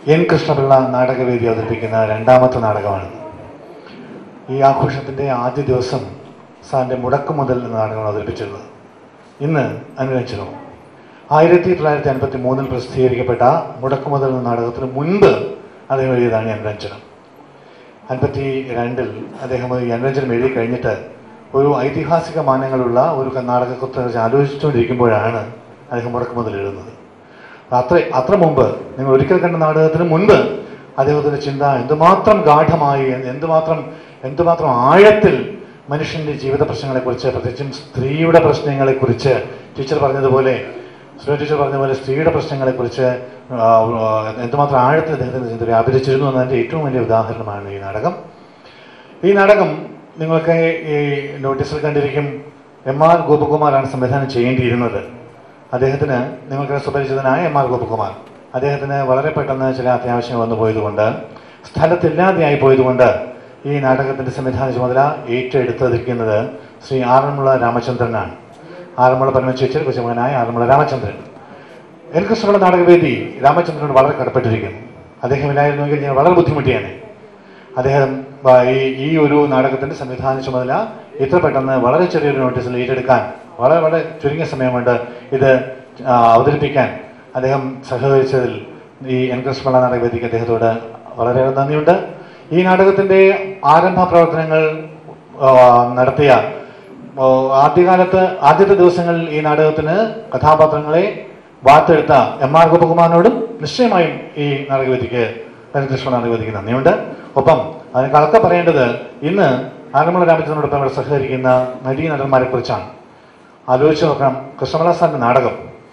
N Krishnapillai നാടകവേദി അവതരിപ്പിക്കുന്ന രണ്ടാമത്തെ നാടകമാണ് ഈ ആഘോഷത്തിൻ്റെ ആദ്യ ദിവസം സാറിൻ്റെ മുടക്കു മുതൽ എന്ന നാടകമാണ് അവതരിപ്പിച്ചത് ഇന്ന് അനുരഞ്ജനവും ആയിരത്തി തൊള്ളായിരത്തി അൻപത്തി മൂന്നിൽ പ്രസിദ്ധീകരിക്കപ്പെട്ട മുടക്കു മുതൽ എന്ന നാടകത്തിന് മുൻപ് അദ്ദേഹം എഴുതിയതാണ് ഈ അനുരഞ്ജനം അൻപത്തി രണ്ടിൽ അദ്ദേഹം ഈ അനുരഞ്ജനം എഴുതി കഴിഞ്ഞിട്ട് ഒരു ഐതിഹാസിക മാനങ്ങളുള്ള ഒരു നാടകത്തെക്കുറിച്ച് ആലോചിച്ചുകൊണ്ടിരിക്കുമ്പോഴാണ് അദ്ദേഹം മുടക്കു മുതൽ എഴുതുന്നത് അത്ര അത്ര മുമ്പ് നിങ്ങൾ ഒരിക്കൽ കണ്ട നാടകത്തിന് മുൻപ് അദ്ദേഹത്തിന്റെ ചിന്ത എന്തുമാത്രം ഗാഠമായി എന്തുമാത്രം എന്തുമാത്രം ആഴത്തിൽ മനുഷ്യന്റെ ജീവിത പ്രശ്നങ്ങളെക്കുറിച്ച് പ്രത്യേകിച്ചും സ്ത്രീയുടെ പ്രശ്നങ്ങളെക്കുറിച്ച് ടീച്ചർ പറഞ്ഞതുപോലെ സുരേ ടീച്ചർ പറഞ്ഞ പോലെ സ്ത്രീയുടെ പ്രശ്നങ്ങളെക്കുറിച്ച് ആ, ആ, എന്തുമാത്രം ആഴത്തിൽ അദ്ദേഹത്തിന്റെ ചിന്ത വ്യാപരിച്ചിരുന്നു എന്നതിന്റെ ഏറ്റവും വലിയ ഉദാഹരണമാണ് ഈ നാടകം ഈ നാടകം നിങ്ങൾക്ക് ഈ നോട്ടീസിൽ കണ്ടിരിക്കും എം ആർ ഗോപകുമാറാണ് സംവിധാനം ചെയ്യേണ്ടിയിരുന്നത് അദ്ദേഹത്തിന് നിങ്ങൾക്ക് സുപരിചിതനായ എം ആർ ഗോപകുമാർ അദ്ദേഹത്തിന് വളരെ പെട്ടെന്ന് ചില അത്യാവശ്യം വന്നു പോയതുകൊണ്ട് സ്ഥലത്തില്ലാതെയായി പോയതുകൊണ്ട് ഈ നാടകത്തിന്റെ സംവിധാന ചുമതല ഏറ്റെടുത്തിരിക്കുന്നത് ശ്രീ ആറന്മുള രാമചന്ദ്രനാണ് ആറന്മുള പരമചേച്ചർ കൊച്ചുമകനായ ആറന്മുള രാമചന്ദ്രൻ എൻ കൃഷ്ണപിള്ള നാടകവേദി രാമചന്ദ്രനോട് വളരെ കടപ്പെട്ടിരിക്കുന്നു അദ്ദേഹം ഇല്ലായിരുന്നുവെങ്കിൽ ഞാൻ വളരെ ബുദ്ധിമുട്ടിയാണ് അദ്ദേഹം ആ, ഈ ഈ ഒരു നാടകത്തിന്റെ സംവിധാന ചുമതല ഇത്ര പെട്ടെന്ന് വളരെ ചെറിയൊരു നോട്ടീസിൽ ഏറ്റെടുക്കാൻ വളരെ വളരെ ചുരുങ്ങിയ സമയം കൊണ്ട് ഇത് ആ, അവതരിപ്പിക്കാൻ അദ്ദേഹം സഹകരിച്ചതിൽ ഈ എൻ കൃഷ്ണപിള്ള നാടകവേദിക്ക് അദ്ദേഹത്തോട് വളരെയേറെ നന്ദിയുണ്ട് ഈ നാടകത്തിന്റെ ആരംഭ പ്രവർത്തനങ്ങൾ ആ, നടത്തിയ ഓ, ആദ്യകാലത്ത് ആദ്യത്തെ ദിവസങ്ങളിൽ ഈ നാടകത്തിന് കഥാപാത്രങ്ങളെ വാർത്തെടുത്ത എം ആർ ഗോപകുമാറിനോടും നിശ്ചയമായും ഈ നാടകവേദിക്ക് കൃഷ്ണ നാടകവേദിക്ക് നന്ദിയുണ്ട് ഒപ്പം അതിന് കളക്ക പറയേണ്ടത് ഇന്ന് ആലമുള രാമചന്ദ്രനോടൊപ്പം ഇവിടെ സഹകരിക്കുന്ന നടീ നടന്മാരെ കുറിച്ചാണ് ആലോചിച്ച് നോക്കണം കൃഷ്ണമല സാറിന്റെ നാടകം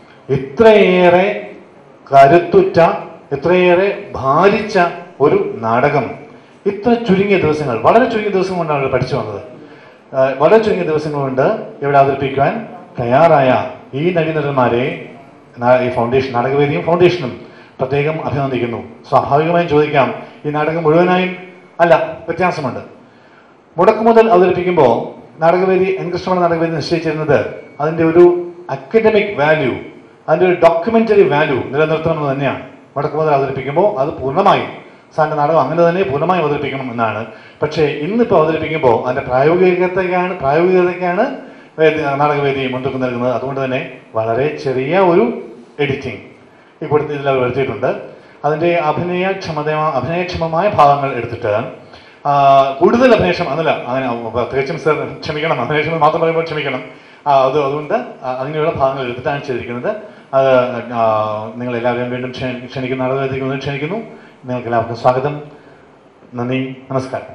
ഇത്രയേറെ കരുത്തുറ്റ ഇത്രയേറെ ഭാരിച്ച ഒരു നാടകം ഇത്ര ചുരുങ്ങിയ ദിവസങ്ങൾ വളരെ ചുരുങ്ങിയ ദിവസം കൊണ്ടാണ് ഇവിടെ പഠിച്ചു വന്നത് ആ, വളരെ ചുരുങ്ങിയ ദിവസങ്ങൾ കൊണ്ട് ഇവിടെ അവതരിപ്പിക്കുവാൻ തയ്യാറായ ഈ നടീനടന്മാരെ നാ- ഈ ഫൗണ്ടേഷൻ നാടകവേദിയും ഫൗണ്ടേഷനും പ്രത്യേകം അഭിനന്ദിക്കുന്നു സ്വാഭാവികമായും ചോദിക്കാം ഈ നാടകം മുഴുവനായും അല്ല വ്യത്യാസമുണ്ട് മുടക്കു മുതൽ അവതരിപ്പിക്കുമ്പോൾ നാടകവേദി എൻ കൃഷ്ണമണ നാടകവേദി നിശ്ചയിച്ചിരുന്നത് അതിന്റെ ഒരു അക്കഡമിക് വാല്യൂ അതിന്റെ ഒരു ഡോക്യുമെന്ററി വാല്യൂ നിലനിർത്തണമെന്ന് തന്നെയാണ് മുടക്കു മുതൽ അവതരിപ്പിക്കുമ്പോൾ അത് പൂർണ്ണമായും സാറിന്റെ നാടകം അങ്ങനെ തന്നെ പൂർണ്ണമായും അവതരിപ്പിക്കണം എന്നാണ് പക്ഷേ ഇന്നിപ്പോൾ അവതരിപ്പിക്കുമ്പോൾ അതിന്റെ പ്രായോഗികതയ്ക്കാണ് പ്രായോഗികതയ്ക്കാണ് വേദി നാടകവേദി മുൻതൂക്കം നൽകുന്നത് അതുകൊണ്ട് തന്നെ വളരെ ചെറിയ ഒരു എഡിറ്റിംഗ് ഈ കൂട്ടത്തിൽ ഇതിൽ വരുത്തിയിട്ടുണ്ട് അതിന്റെ അഭിനയക്ഷമത അഭിനയക്ഷമമായ ഭാഗങ്ങൾ എടുത്തിട്ട് ആ, കൂടുതൽ അഭിനയക്ഷമ അതല്ല അങ്ങനെ പ്രത്യേകിച്ചും സർ ക്ഷമിക്കണം അഭിനയക്ഷമത മാത്രം പറയുമ്പോൾ ക്ഷമിക്കണം ആ, അത് അതുകൊണ്ട് ആ, അങ്ങനെയുള്ള ഭാഗങ്ങൾ എടുത്തിട്ടാണ് ചെയ്തിരിക്കുന്നത് അത് ആ, നിങ്ങൾ എല്ലാവരെയും വീണ്ടും ക്ഷണി- ക്ഷണിക്കുന്ന നാടകവേദിക്ക് ക്ഷണിക്കുന്നു നിങ്ങൾക്ക് എല്ലാവർക്കും സ്വാഗതം നന്ദി നമസ്കാരം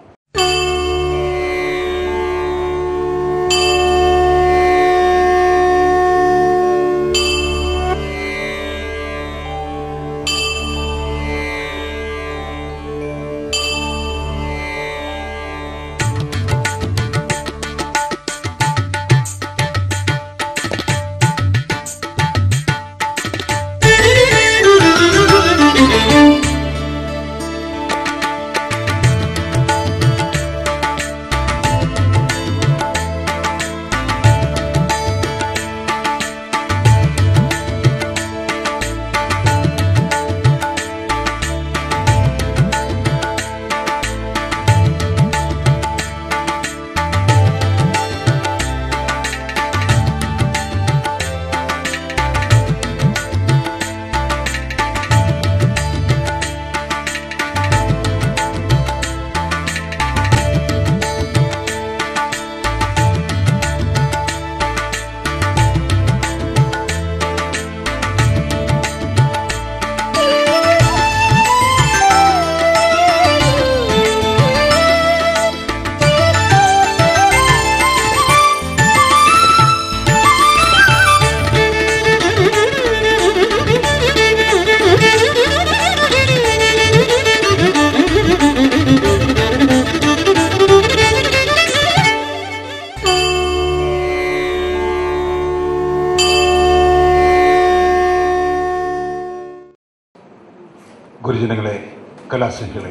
ഗുരുജനങ്ങളെ കലാസ്നേഹികളെ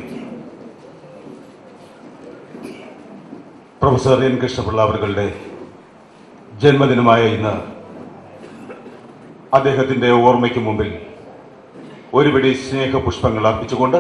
പ്രൊഫസർ എൻ കൃഷ്ണപിള്ള അവരുടെ ജന്മദിനമായ ഇന്ന് അദ്ദേഹത്തിൻ്റെ ഓർമ്മയ്ക്ക് മുമ്പിൽ ഒരുപിടി സ്നേഹപുഷ്പങ്ങൾ അർപ്പിച്ചുകൊണ്ട്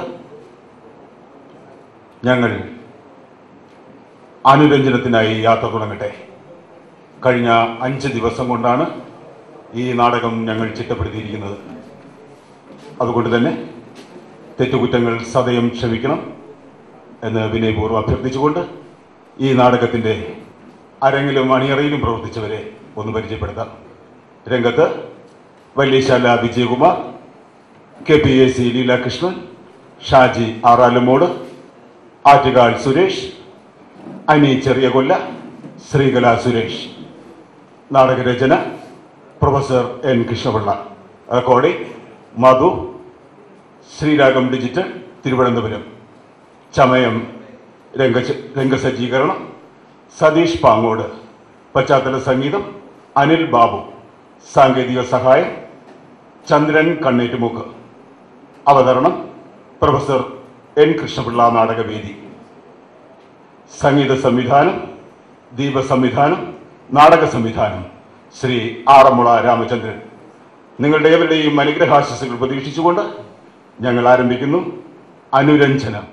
ഞങ്ങൾ അനുരഞ്ജനത്തിനായി യാത്ര തുടങ്ങട്ടെ കഴിഞ്ഞ അഞ്ച് ദിവസം കൊണ്ടാണ് ഈ നാടകം ഞങ്ങൾ ചിട്ടപ്പെടുത്തിയിരിക്കുന്നത് അതുകൊണ്ട് തന്നെ തെറ്റുകുറ്റങ്ങൾ സദയം ക്ഷമിക്കണം എന്ന് വിനയപൂർവ്വം അഭ്യർത്ഥിച്ചുകൊണ്ട് ഈ നാടകത്തിൻ്റെ അരങ്ങിലും അണിയറയിലും പ്രവർത്തിച്ചവരെ ഒന്ന് പരിചയപ്പെടുത്താം രംഗത്ത് Valiyasala Vijayakumar K P A C Leelakrishnan Shaji Aralumoodu Attukal Suresh Ani ചെറിയ കൊല്ല ശ്രീകല സുരേഷ് നാടകരചന professor N Krishnapillai recording Madhu Sreeragam digital Thiruvananthapuram ചമയം രംഗ രംഗസജ്ജീകരണം സതീഷ് പാങ്ങോട് പശ്ചാത്തല സംഗീതം അനിൽ ബാബു സാങ്കേതിക സഹായം ചന്ദ്രൻ കണ്ണേറ്റുമുക്ക് അവതരണം പ്രൊഫസർ എൻ കൃഷ്ണപിള്ള നാടകവേദി സംഗീത സംവിധാനം ദീപ സംവിധാനം നാടക സംവിധാനം ശ്രീ ആറന്മുള രാമചന്ദ്രൻ നിങ്ങളുടെ ഏവരുടെയും അനുഗ്രഹാശസ്സുകൾ പ്രതീക്ഷിച്ചുകൊണ്ട് ഞങ്ങൾ ആരംഭിക്കുന്നു അനുരഞ്ജനം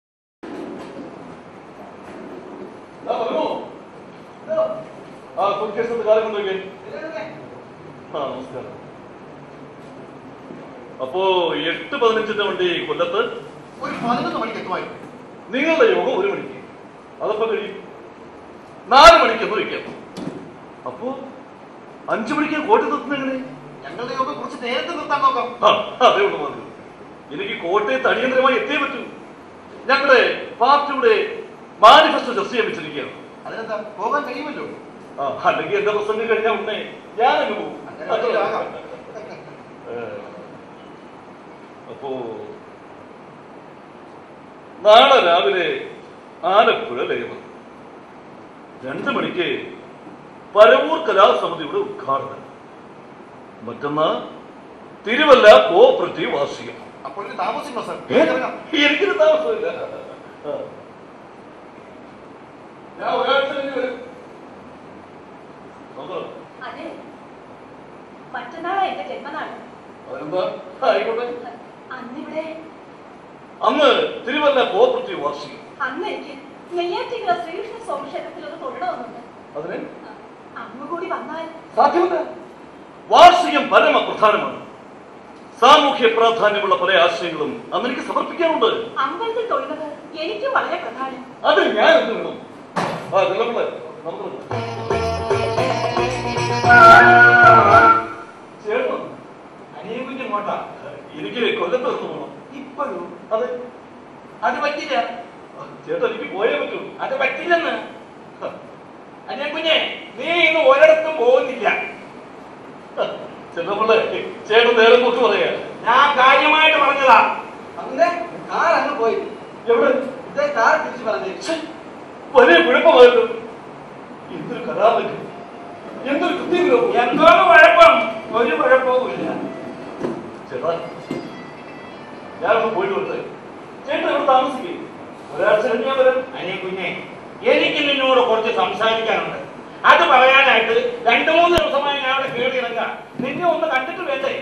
ആ, പറഞ്ഞോ. ആ, സുഖേഷത്തെ കാലം കൊണ്ടുപോയി. ആ, നമസ്കാരം. അപ്പോ എട്ട് പതിനഞ്ചിന്റെ വണ്ടി കൊല്ലത്ത് ഒരു പതിനൊന്ന് മണിക്ക് എത്തുമായി നിങ്ങളുടെ യോഗം ഒരു മണിക്ക് അതപ്പോ കഴിയും നാല് മണിക്ക് എന്ന് വയ്ക്കാം അപ്പോ അഞ്ചു മണിക്ക് കോട്ടയത്ത് എത്തുന്ന എങ്ങനെ ഞങ്ങളുടെ യോഗം കുറച്ച് നേരത്തെ നിർത്താൻ നോക്കാം ആ, അതേ ഉള്ളൂ മതി എനിക്ക് കോട്ടയത്ത് അടിയന്തരമായി എത്തിയേ പറ്റൂ ഞങ്ങളുടെ പാർട്ടിയുടെ മാനിഫെസ്റ്റോ ചർച്ച ചെയ്യാൻ വെച്ചിരിക്കുകയാണ് അതിനെന്താ പോകാൻ കഴിയുമല്ലോ ആ, അല്ലെങ്കിൽ എന്റെ പ്രസംഗം കഴിഞ്ഞാൽ ഉടനെ ഞാനങ്ങ് പോകും അങ്ങനെ ആകാം. ഏ, അപ്പോ നാളെ രാവിലെ ആലപ്പുഴ ലയം രണ്ട് മണിക്ക് പരവൂർ കലാസമിതിയുടെ ഉദ്ഘാടനം മറ്റന്നാ തിരുവല്ല കോഓപ്പറേറ്റീവ് വാർഷികം അപ്പോൾ ഇനി താമസിക്കണോ സാർ ഏ? ഇറങ്ങാം. എനിക്കൊരു താമസമില്ല ആ. ഞാൻ ഒരാഴ്ച കഴിഞ്ഞ് വരും നോക്കാം. അതെ മറ്റന്നാളാ എന്റെ ജന്മനാൾ അതെന്താ ആയിക്കോട്ടെ അന്നിവിടെ അന്ന് തിരുവല്ല കോഓപ്പറേറ്റീവ് വാർഷികം അന്ന് എനിക്ക് നെയ്യാറ്റിങ്കര ശ്രീകൃഷ്ണ സ്വാമി ക്ഷേത്രത്തിൽ ഒന്ന് തൊഴണമെന്നുണ്ട് അതിന് അന്ന് കൂടി വന്നാൽ സാധ്യമല്ല വാർഷികം പരമ പ്രധാനമാണ് സാമൂഹ്യ പ്രാധാന്യമുള്ള പല ആശയങ്ങളും അന്ന് എനിക്ക് സമർപ്പിക്കാനുണ്ട് അമ്പലത്തിൽ തൊഴുന്നത് എനിക്കും വളരെ പ്രധാനം അത് ഞാൻ എന്ത് വേണം ആ ചെല്ലപ്പിള്ളേ നമുക്ക് ചേട്ടൻ അനിയൻ കുഞ്ഞ് ഇങ്ങോട്ടാ എനിക്ക് കൊല്ലത്ത് നിന്ന് പോകണം ഇപ്പോഴും അതെ അത് പറ്റില്ല ചേട്ടാ എനിക്ക് പോയേ പറ്റൂ അത് പറ്റില്ലെന്ന് അനിയൻ കുഞ്ഞെ നീ ഇന്ന് ഒരിടത്തും പോകുന്നില്ല ചെല്ലപ്പിള്ളേ ചേട്ടൻ നേരെ നോക്കി പറയാ ഞാൻ കാര്യമായിട്ട് പറഞ്ഞതാ അങ്ങനെ കാർ അങ്ങ് പോയി എവിടെ ഇതേ കാർ തിരിച്ചു പറഞ്ഞു ഛെ, വലിയ കുഴപ്പമായല്ലോ എന്തൊരു കലാപറ്റി എന്തൊരു കൃത്യമല്ലോ എന്തോന്ന് കുഴപ്പം ഒരു കുഴപ്പവും ഇല്ല ചേട്ടാ ഞാനൊന്ന് പോയിട്ട് വരട്ടെ ചേട്ടൻ ഇവിടെ താമസിക്കേ ഒരാഴ്ച കഴിഞ്ഞാൽ വരാം അനിയ കുഞ്ഞെ എനിക്ക് നിന്നോട് കുറച്ച് സംസാരിക്കാനുണ്ട് അത് പറയാനായിട്ട് രണ്ടു മൂന്ന് ദിവസമായി ഞാൻ അവിടെ കയറി ഇറങ്ങാം നിന്നെ ഒന്ന് കണ്ടിട്ട് വേണ്ടേ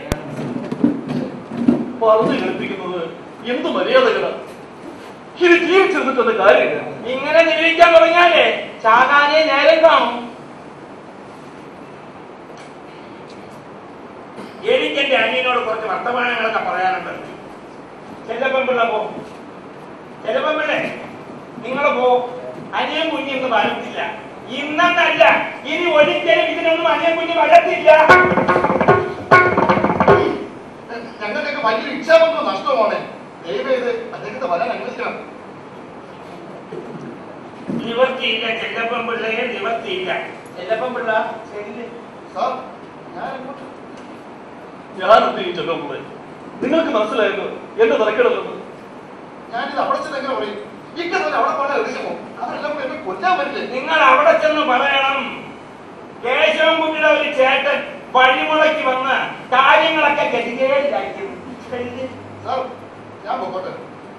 പറഞ്ഞു കേൾപ്പിക്കുന്നത് എന്ത് മര്യാദകളാ ഇത് ജീവിച്ചിരുന്നിട്ട് കാര്യമില്ല ഇങ്ങനെ ജീവിക്കാൻ തുടങ്ങിയാലേ ചാകാനേ നേരം കാണും എനിക്ക് എന്റെ അനിയനോട് കുറച്ച് വർത്തമാനങ്ങളൊക്കെ പറയാനുണ്ട് ചെല്ലപ്പൻ പിള്ള പോ ചെല്ലപ്പൻ പിള്ളേ നിങ്ങൾ പോ അനിയൻ കുഞ്ഞിന്ന് വരത്തില്ല ഇന്നല്ല ഇനി ഒരിക്കലും ഇതിനൊന്നും അനിയൻ കുഞ്ഞ് വരത്തില്ല ഞങ്ങൾക്കൊക്കെ വലിയൊരു ഇച്ഛാബന്ധം നഷ്ടമാണ് ദയവേത് അദ്ദേഹത്തെ വരാൻ അനുവദിക്കണം നിവർത്തിയില്ല ചെല്ലപ്പൻ പിള്ളയെ നിവർത്തിയില്ല ചെല്ലപ്പൻ പിള്ള ചെല്ല് സാർ ഞാൻ അങ്ങോട്ട് ഞാനെന്ത് ഈ ചെല്ലുമ്പോൾ നിങ്ങൾക്ക് മനസ്സിലായിരുന്നു എന്റെ തലക്കെടലെന്ന് ഞാനിത് അവിടെ ചെന്ന് എങ്ങനെ പറയും ഇക്ക തന്നെ അവിടെ പോകാൻ എഴുതിക്കുമോ അവരെല്ലാം കൂടെ എന്നെ കൊല്ലാൻ പറ്റില്ലേ നിങ്ങൾ അവിടെ ചെന്ന് പറയണം കേശവൻകുട്ടിയുടെ ഒരു ചേട്ടൻ വഴിമുളയ്ക്ക് വന്ന് കാര്യങ്ങളൊക്കെ ഗതികേടിലായിരിക്കും ചെല്ല്. സാർ ഞാൻ പോകട്ടെ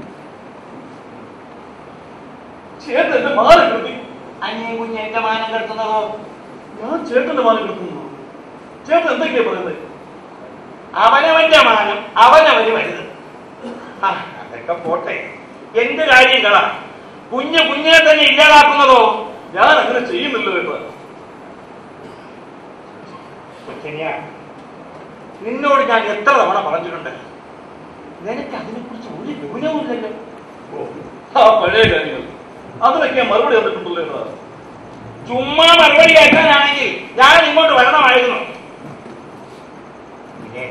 ചേട്ടൻ എന്റെ മാനം കിടത്തി അനിയൻ കുഞ്ഞ് എന്റെ മാനം കെടുത്തുന്നതോ ഞാൻ ചേട്ടന്റെ മാനം കിടത്തുന്നു ചേട്ടൻ എന്തൊക്കെയാ പറയുന്നത് അവനവന്റെ മാനം അവനവന് വലുത് ആ, അതൊക്കെ പോട്ടെ എന്ത് കാര്യങ്ങളാ കുഞ്ഞ് കുഞ്ഞിനെ തന്നെ ഇല്ലാതാക്കുന്നതോ ഞാൻ അങ്ങനെ ചെയ്യുന്നില്ല കേട്ടോ കൊച്ചനിയാ നിന്നോട് ഞാൻ എത്ര തവണ പറഞ്ഞിട്ടുണ്ട് നിനക്ക് അതിനെക്കുറിച്ച് ഒരു ഗൗനവുമില്ലല്ലോ ആ പഴയ കാര്യങ്ങൾ അതിനൊക്കെ മറുപടി വന്നിട്ടുണ്ടല്ലോ ഏട്ടാ ചുമ്മാ മറുപടി കേൾക്കാനാണെങ്കിൽ ഞാൻ ഇങ്ങോട്ട് വരണമായിരുന്നു പിന്നെ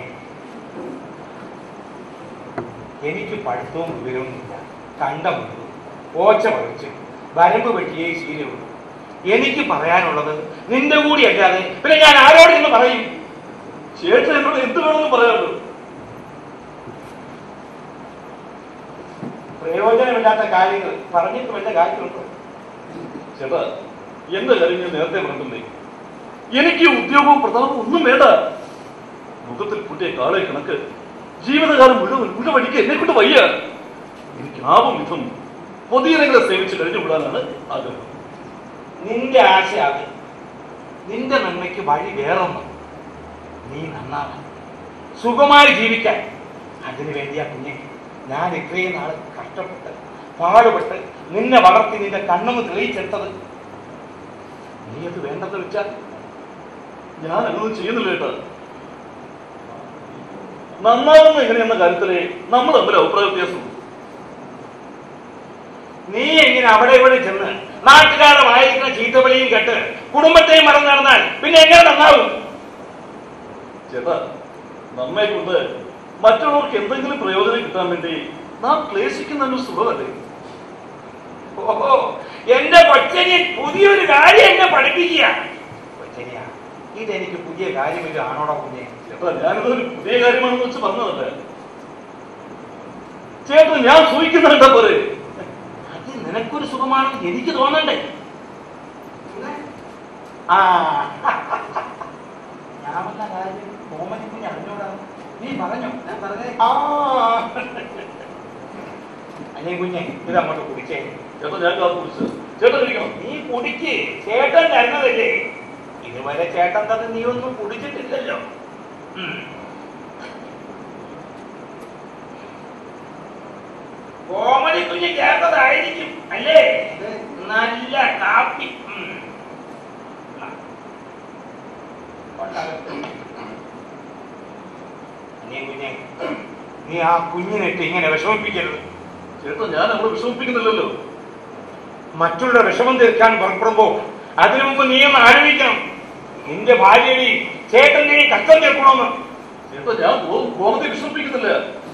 എനിക്ക് പഠിത്തവും വിവരവും ഇല്ല കണ്ടമുള്ളൂ ഓച്ച പറിച്ചു വരമ്പ് വെട്ടിയേ ശീലമുള്ളൂ എനിക്ക് പറയാനുള്ളത് നിന്റെ കൂടി അല്ലാതെ പിന്നെ ഞാൻ ആരോട് ഇന്ന് പറയും ചേട്ടൻ എന്നോട് എന്ത് വേണമെന്ന് പറയാമല്ലോ പ്രയോജനമില്ലാത്ത കാര്യങ്ങൾ പറഞ്ഞിട്ട് വല്ല കാര്യമുണ്ടോ ചേട്ടാ എന്റെ കാര്യം ഞാൻ നേരത്തെ പറഞ്ഞില്ലേ എനിക്ക് ഉദ്യോഗവും പ്രതാപവും ഒന്നും വേണ്ട മുഖത്തിൽ കുട്ടിയെ കാളെ കണക്ക് ജീവിതകാലം മുഴുവൻ മുഴുവടിക്ക് എന്നെ കൊണ്ട് വയ്യ എനിക്ക് ആവും വിധം പൊതുജനങ്ങളെ സേവിച്ച് കഴിഞ്ഞു വിടാനാണ് ആഗ്രഹം നിന്റെ ആശ അത് നിന്റെ നന്മയ്ക്ക് വഴി വേറൊന്നും നീ നന്നാവണം സുഖമായി ജീവിക്കാൻ അതിനു വേണ്ടിയാ കുഞ്ഞെ ഞാൻ ഇത്രയും നാൾ കഷ്ടപ്പെട്ട് പാടുപെട്ട് നിന്നെ വളർത്തി നിന്റെ കണ്ണൊന്ന് തെളിയിച്ചെടുത്തത് നീ അത് വേണ്ടെന്ന് വെച്ചാൽ ഞാൻ അങ്ങനൊന്നും ചെയ്യുന്നില്ല കേട്ടാ നന്നാവുന്ന എങ്ങനെയെന്ന കാര്യത്തിലെ നമ്മൾ തമ്മിൽ അഭിപ്രായ വ്യത്യാസം നീ എങ്ങനെ അവിടെ ഇവിടെ ചെന്ന് നാട്ടുകാരുടെ വായിക്കുന്ന ചീത്തവിളിയും കേട്ട് കുടുംബത്തെയും മറന്നു നടന്നാൽ പിന്നെ എങ്ങനെ നന്നാവും ചേട്ടാ നമ്മെ കൊണ്ട് മറ്റുള്ളവർക്ക് എന്തെങ്കിലും പ്രയോജനം കിട്ടാൻ വേണ്ടി നാം ക്ലേശിക്കുന്ന ഒരു സുഖമല്ലേ ഓഹോ എന്റെ കൊച്ചനി പുതിയൊരു കാര്യം എന്നെ പഠിപ്പിക്കുക കൊച്ചനിയ ഇതെനിക്ക് പുതിയ കാര്യമില്ല ആണോടാ കുഞ്ഞെ ചേട്ടാ ഞാനിതൊരു പുതിയ കാര്യമാണെന്ന് വെച്ച് പറഞ്ഞതല്ല ചേട്ടൻ ഞാൻ സൂഹിക്കുന്ന കണ്ടാ പോരെ അത് നിനക്കൊരു സുഖമാണെന്ന് എനിക്ക് തോന്നണ്ടേ ആ ഞാൻ വന്ന കാര്യം കോമഡി കുഞ്ഞ് അറിഞ്ഞോടാ നീ പറഞ്ഞോ ഞാൻ പറഞ്ഞേ ആ അല്ലേ കുഞ്ഞെ ഇത് അങ്ങോട്ട് കുടിച്ചേ ചേട്ടാ ഞാൻ കാത്തു കുടിച്ച് ചേട്ടൻ കഴിക്കണം നീ കുടിക്ക് ചേട്ടൻ തരുന്നതല്ലേ ഇതുവരെ ചേട്ടൻ തന്നെ നീ ഒന്നും കുടിച്ചിട്ടില്ലല്ലോ ഉം. കോമഡി കുഞ്ഞ് ചേർത്തതായിരിക്കും അല്ലേ നല്ല കാപ്പി ഉം. ആ. കൊണ്ടാകട്ടെ. അനിയൻ കുഞ്ഞെ നീ ആ കുഞ്ഞിനിട്ട് ഇങ്ങനെ വിഷമിപ്പിക്കരുത് ചേട്ടാ ഞാൻ അവിടെ വിഷമിപ്പിക്കുന്നില്ലല്ലോ മറ്റുള്ള വിഷമം തീർക്കാൻ പുറപ്പെടുമ്പോ അതിനു മുമ്പ് നീ ഒന്ന് ആലോചിക്കണം നിന്റെ ഭാര്യയുടെയും ചേട്ടന്റെയും കഷ്ടം തീർക്കണമെന്ന് ചേട്ടാ ഞാൻ കോ- കോടതി വിഷമിപ്പിക്കുന്നില്ല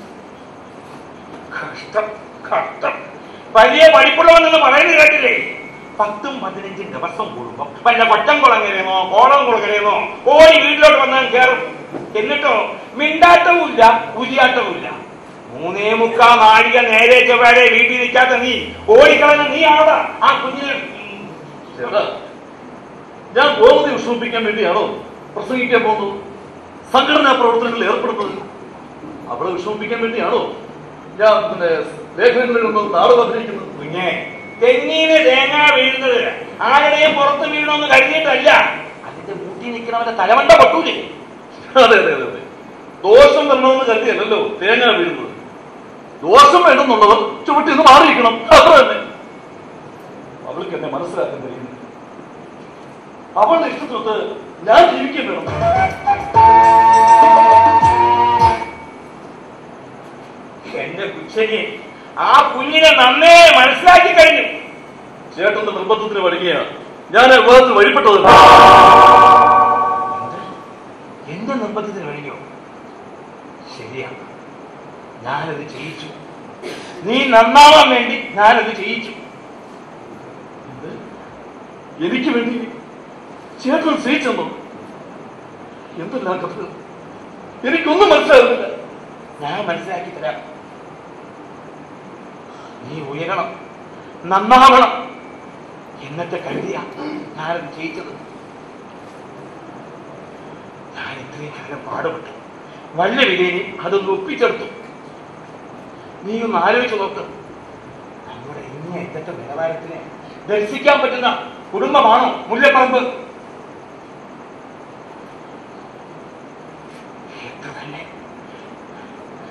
കഷ്ടം കഷ്ടം വലിയ പഠിപ്പുള്ളവനെന്ന് പറയുന്നത് കേട്ടില്ലേ പത്തും പതിനഞ്ചും ദിവസം കൂടുമ്പോ വല്ല കൊറ്റം കുളങ്ങരയെന്നോ കോളം കുളങ്ങരയെന്നോ ഓടി വീട്ടിലോട്ട് വന്നാൽ കയറും എന്നിട്ടോ മിണ്ടാട്ടവുമില്ല ഉരിയാട്ടവുമില്ല മൂന്നേ മുക്കാ നാഴിക നേരെ ചൊവ്വാരെ വീട്ടിൽ നിൽക്കാത്ത നീ ഓടിക്കളഞ്ഞ നീ ആവടാ ആ കുഞ്ഞിനെ ഉം, ചേട്ടാ ഞാൻ കോടതി വിഷമിപ്പിക്കാൻ വേണ്ടിയാണോ പ്രസംഗിക്കാൻ പോകുന്നത് സംഘടനാ പ്രവർത്തനങ്ങളിൽ ഏർപ്പെടുന്നത് അവിടെ വിഷമിപ്പിക്കാൻ വേണ്ടിയാണോ ഞാൻ പിന്നെ ലേഖനങ്ങളിൽ ഒന്ന് നാടകം അഭിനയിക്കുന്നത് കുഞ്ഞെ തെങ്ങീന് തേങ്ങ വീഴുന്നത് ആരുടെയും പുറത്ത് വീഴണമെന്ന് കരുതിയിട്ടല്ല അതിന്റെ മൂട്ടി നിൽക്കണവന്റെ തലമണ്ട പൊട്ടൂലേ അതെ അതെ അതെ അതെ ദോഷം വരണമെന്ന് കരുതിയല്ലോ തേങ്ങ വീഴുന്നത് ദോഷം വേണമെന്നുള്ളവർ ചുവട്ടി നിന്ന് മാറിയിരിക്കണം അത്ര തന്നെ അവൾക്ക് എന്നെ മനസ്സിലാക്കാൻ കഴിയുന്നു അവളുടെ ഇഷ്ടത്തൊത്ത് ഞാൻ ജീവിക്കുകയും വേണം എന്റെ കുച്ചനെ ആ കുഞ്ഞിനെ നന്നേ മനസ്സിലാക്കി കഴിഞ്ഞു ചേട്ടന്റെ നിർബന്ധത്തിന് വഴങ്ങിയാണ് ഞാൻ ആ വിവാഹത്തിന് വഴിപ്പെട്ടത് എന്ത്? എന്റെ നിർബന്ധത്തിന് കഴിഞ്ഞോ ശരിയാ ഞാനത് ചെയ്യിച്ചു നീ നന്നാവാൻ വേണ്ടി ഞാനത് ചെയ്യിച്ചു എന്ത്? എനിക്ക് വേണ്ടി ചേട്ടൻ സ്നേഹിച്ചെന്നോ എന്തെല്ലാം കഥകൾ എനിക്കൊന്നും മനസ്സിലാകുന്നില്ല ഞാൻ മനസ്സിലാക്കി തരാം നീ ഉയരണം നന്നാവണം എന്നത്തെ കരുതിയ ഞാനത് ചെയ്യിച്ചത് ഞാൻ ഇത്രയും കാലം പാടുപെട്ടു വല്ല വിധേനി അതൊന്ന് ഒപ്പിച്ചെടുത്തു നീ ഒന്ന് ആലോചിച്ച് നോക്ക് നമ്മുടെ ഇനി എത്തത്തെ നിലവാരത്തിനെ ദർശിക്കാൻ പറ്റുന്ന കുടുംബമാണോ മുല്ലപ്പറമ്പ് എത്ര തന്നെ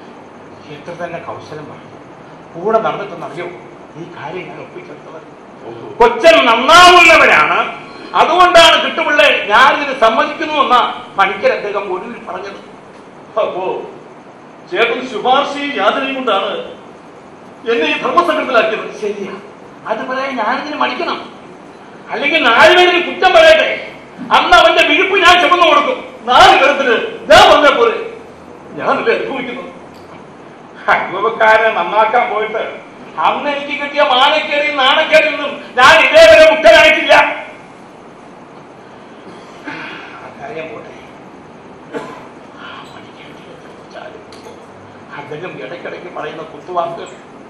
എത്ര തന്നെ കൗശലം പറഞ്ഞു കൂടെ നടന്നിട്ടെന്നറിയോ ഈ കാര്യം ഞാൻ ഒപ്പിച്ചെടുത്തത് കൊച്ചൻ നന്നാവുന്നവരാണ് അതുകൊണ്ടാണ് കിട്ടുപിള്ളേ ഞാനിതിന് സമ്മതിക്കുന്നു എന്ന പണിക്കർ അദ്ദേഹം ഒടുവിൽ പറഞ്ഞത് അപ്പോ ചേട്ടൻ ശുപാർശയും യാതനയും കൊണ്ടാണ് എന്നെ ഈ ധർമ്മസംഘത്തിലാക്കിയത് ശരിയാ അത് പറയാൻ ഞാനിതിന് മടിക്കണം അല്ലെങ്കിൽ നാല് പേരിൽ കുറ്റം പറയട്ടെ അന്ന് അവന്റെ വിഴുപ്പ് ഞാൻ ചുമന്നു കൊടുക്കും നാല് കരത്തിന് ഞാൻ പറഞ്ഞ പോലെ ഞാനല്ലേ അനുഭവിക്കുന്നത് അനുഭവക്കാരെ നന്നാക്കാൻ പോയിട്ട് അന്ന് എനിക്ക് കിട്ടിയ മാനക്കേടിയും നാണക്കേടിൽ നിന്നും ഞാൻ ഇതേവരെ മുക്തനായിട്ടില്ല കാര്യം പോട്ടെ ആ മണിക്കേണ്ടിയെ കുറിച്ചാലും അദ്ദേഹം ഇടയ്ക്കിടയ്ക്ക് പറയുന്ന കുത്തുവാക്കുകൾ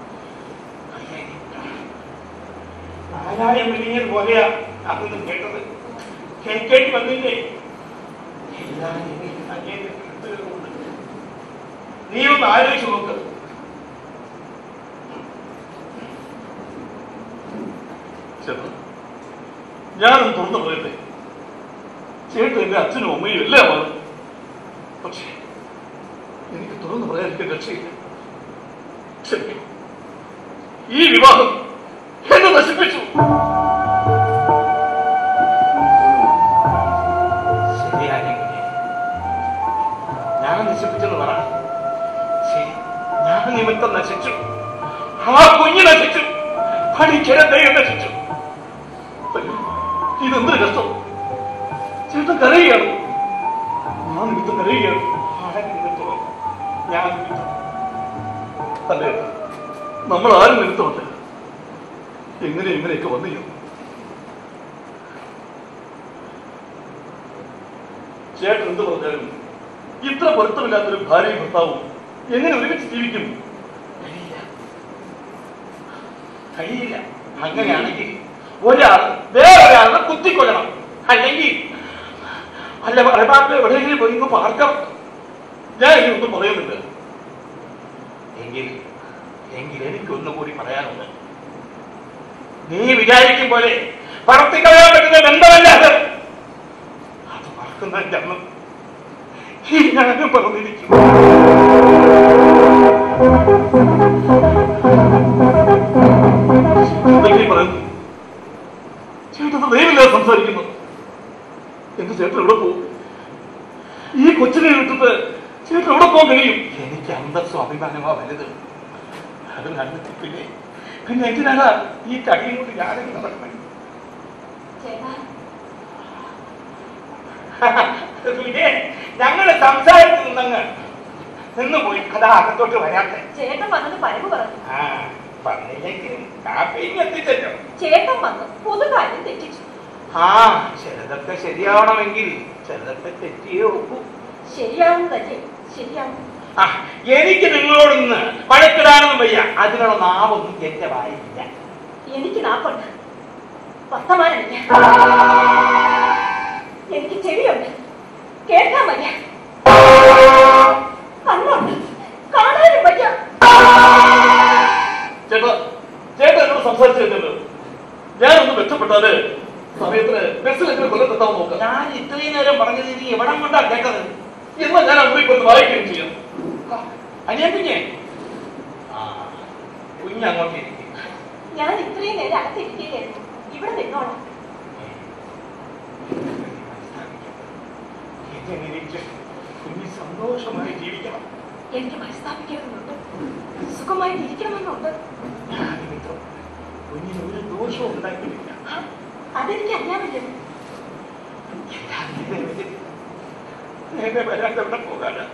ആരായം വിളിഞ്ഞത് പോലെയാ അതൊന്നും കേട്ടത് കേൾക്കേണ്ടി വന്നില്ലേ എല്ലാം ഇനി അങ്ങേന്റെ കൃത്തുകളുണ്ട് നീ ഒന്ന് ആലോചിച്ച് നോക്ക് ചേട്ടൻ ഞാനും തുറന്നു പറയട്ടെ ചേട്ടൻ എന്റെ അച്ഛനും അമ്മയും എല്ലാമാണ് പക്ഷേ എനിക്ക് തുറന്നു പറയാതിരിക്കാൻ രക്ഷയില്ല ക്ഷമിക്കണം ഈ വിവാഹം എന്നെ നശിപ്പിച്ചു ശരിയാണെങ്കിൽ ഞാൻ നശിപ്പിച്ചെന്ന് പറ ശരി ഞാൻ നിമിത്തം നശിച്ചു ആ കുഞ്ഞ് നശിച്ചു പഠിക്കരുതയും നശിച്ചു അയ്യോ, ഇതെന്തൊരു കഷ്ടം ചേട്ടൻ കരയുകയാണ് ഞാൻ നിമിത്തം കരയുകയാണ് ആരും നിമിത്തമല്ല. ഞാൻ നിമിത്തം അല്ലേ നമ്മൾ ആരും നിമിത്തമല്ല എങ്ങനെ ഇങ്ങനെയൊക്കെ വന്നിയോ ചേട്ടൻ എന്ത് പറഞ്ഞാലും ഇത്ര പൊരുത്തമില്ലാത്തൊരു ഭാര്യയും ഭർത്താവും എങ്ങനെ ഒരുമിച്ച് ജീവിക്കും കഴിയില്ല കഴിയില്ല അങ്ങനെയാണെങ്കിൽ ഒരാൾ വേറൊരാളെ കുത്തിക്കൊല്ലണം അല്ലെങ്കിൽ അല്ല മലബാറിൽ എവിടെയെങ്കിലും പോയി ഇങ്ങ് പാർക്കണം ഞാൻ ഇനി ഒന്നും പറയുന്നില്ല എങ്കിൽ എങ്കിൽ എനിക്കൊന്നും കൂടി പറയാനുണ്ട് നീ വിചാരിക്കും പോലെ പറത്തിക്കളയാൻ പറ്റുന്ന ബന്ധമല്ല അത് അത് മറക്കുന്നതിന്റെ അന്ന് ഈ ഞാനും പറഞ്ഞിരിക്കും എന്തൊക്കെയും പറയുന്നു ചേട്ടൻ ദൈവമില്ലാതെ സംസാരിക്കുന്നു എന്റെ ചേട്ടൻ എവിടെ പോകും ഈ കൊച്ചിനെ വിട്ടിട്ട് ചേട്ടൻ എവിടെ പോകാൻ കഴിയും എനിക്ക് അന്തസ്സും അഭിമാനമോ വലുത് അത് കണ്ടിട്ട് പിന്നെ പിന്നെ എന്തിനാണ് ഈ തടിയും കൊണ്ട് ഞാനെങ്കിലും നടക്കണം ചേട്ടാ പിന്നെ ഞങ്ങൾ സംസാരിച്ചു നിന്നങ്ങ് നിന്ന് പോയി അതാ അകത്തോട്ട് വരാത്തെ ചേട്ടൻ വന്നത് പരമ്പ് പറഞ്ഞു ആ പറഞ്ഞില്ലെങ്കിലും കാപ്പിയും എത്തിച്ചല്ലോ ചേട്ടൻ വന്ന് പൊതുകാര്യം തെറ്റിച്ചു ആ ചിലതൊക്കെ ശരിയാവണമെങ്കിൽ ചിലതൊക്കെ തെറ്റിയേ ഒക്കൂ ശരിയാവുന്നതല്ലേ ശരിയാവും ആ എനിക്ക് നിങ്ങളോടൊന്ന് വഴക്കിടാനൊന്നും വയ്യ അതിനുള്ള നാവൊന്നും എന്റെ വായില്ല എനിക്ക് നാപ്പുണ്ട് വർത്തമാനമില്ല എനിക്ക് ചെവിയുണ്ട് കേൾക്കാൻ വയ്യ കണ്ണുണ്ട് കാണാനും വയ്യ ചേട്ടാ ചേട്ടൻ എന്നോട് സംസാരിച്ചില്ലല്ലോ ഞാനൊന്ന് മെച്ചപ്പെട്ടാല് സമയത്തിന് ബസ്സിലെങ്കിലും കൊല്ലത്തെത്താൻ നോക്കാം ഞാൻ ഇത്രയും നേരം പറഞ്ഞത് നീ എവിടം കൊണ്ടാ കേട്ടത് എന്നാൽ ഞാൻ അവിടെ ഇപ്പൊ ഒന്ന് വായിക്കുകയും ചെയ്യാം അനിയൻ കുഞ്ഞെ ആ കുഞ്ഞങ്ങോട്ട് ഇരിക്കും ഞാൻ ഇത്രയും നേരം അകത്തിരിക്കുകയായിരുന്നു ഇവിടെ നിന്നോളാം കുഞ്ഞ് സന്തോഷമായി ജീവിക്കണം എനിക്ക് മനസ്താപിക്കണമെന്നുണ്ട് സുഖമായിട്ട് ഇരിക്കണമെന്നുണ്ട് ഞാൻ നിമിത്തം കുഞ്ഞിന് ഒരു ദോഷവും ഉണ്ടാക്കിയിട്ടില്ല ആ, അതെനിക്ക് അറിയാമല്ലോ എല്ലാം നേരെ വരും. നേരെ വരാതെ എവിടെ പോകാനാ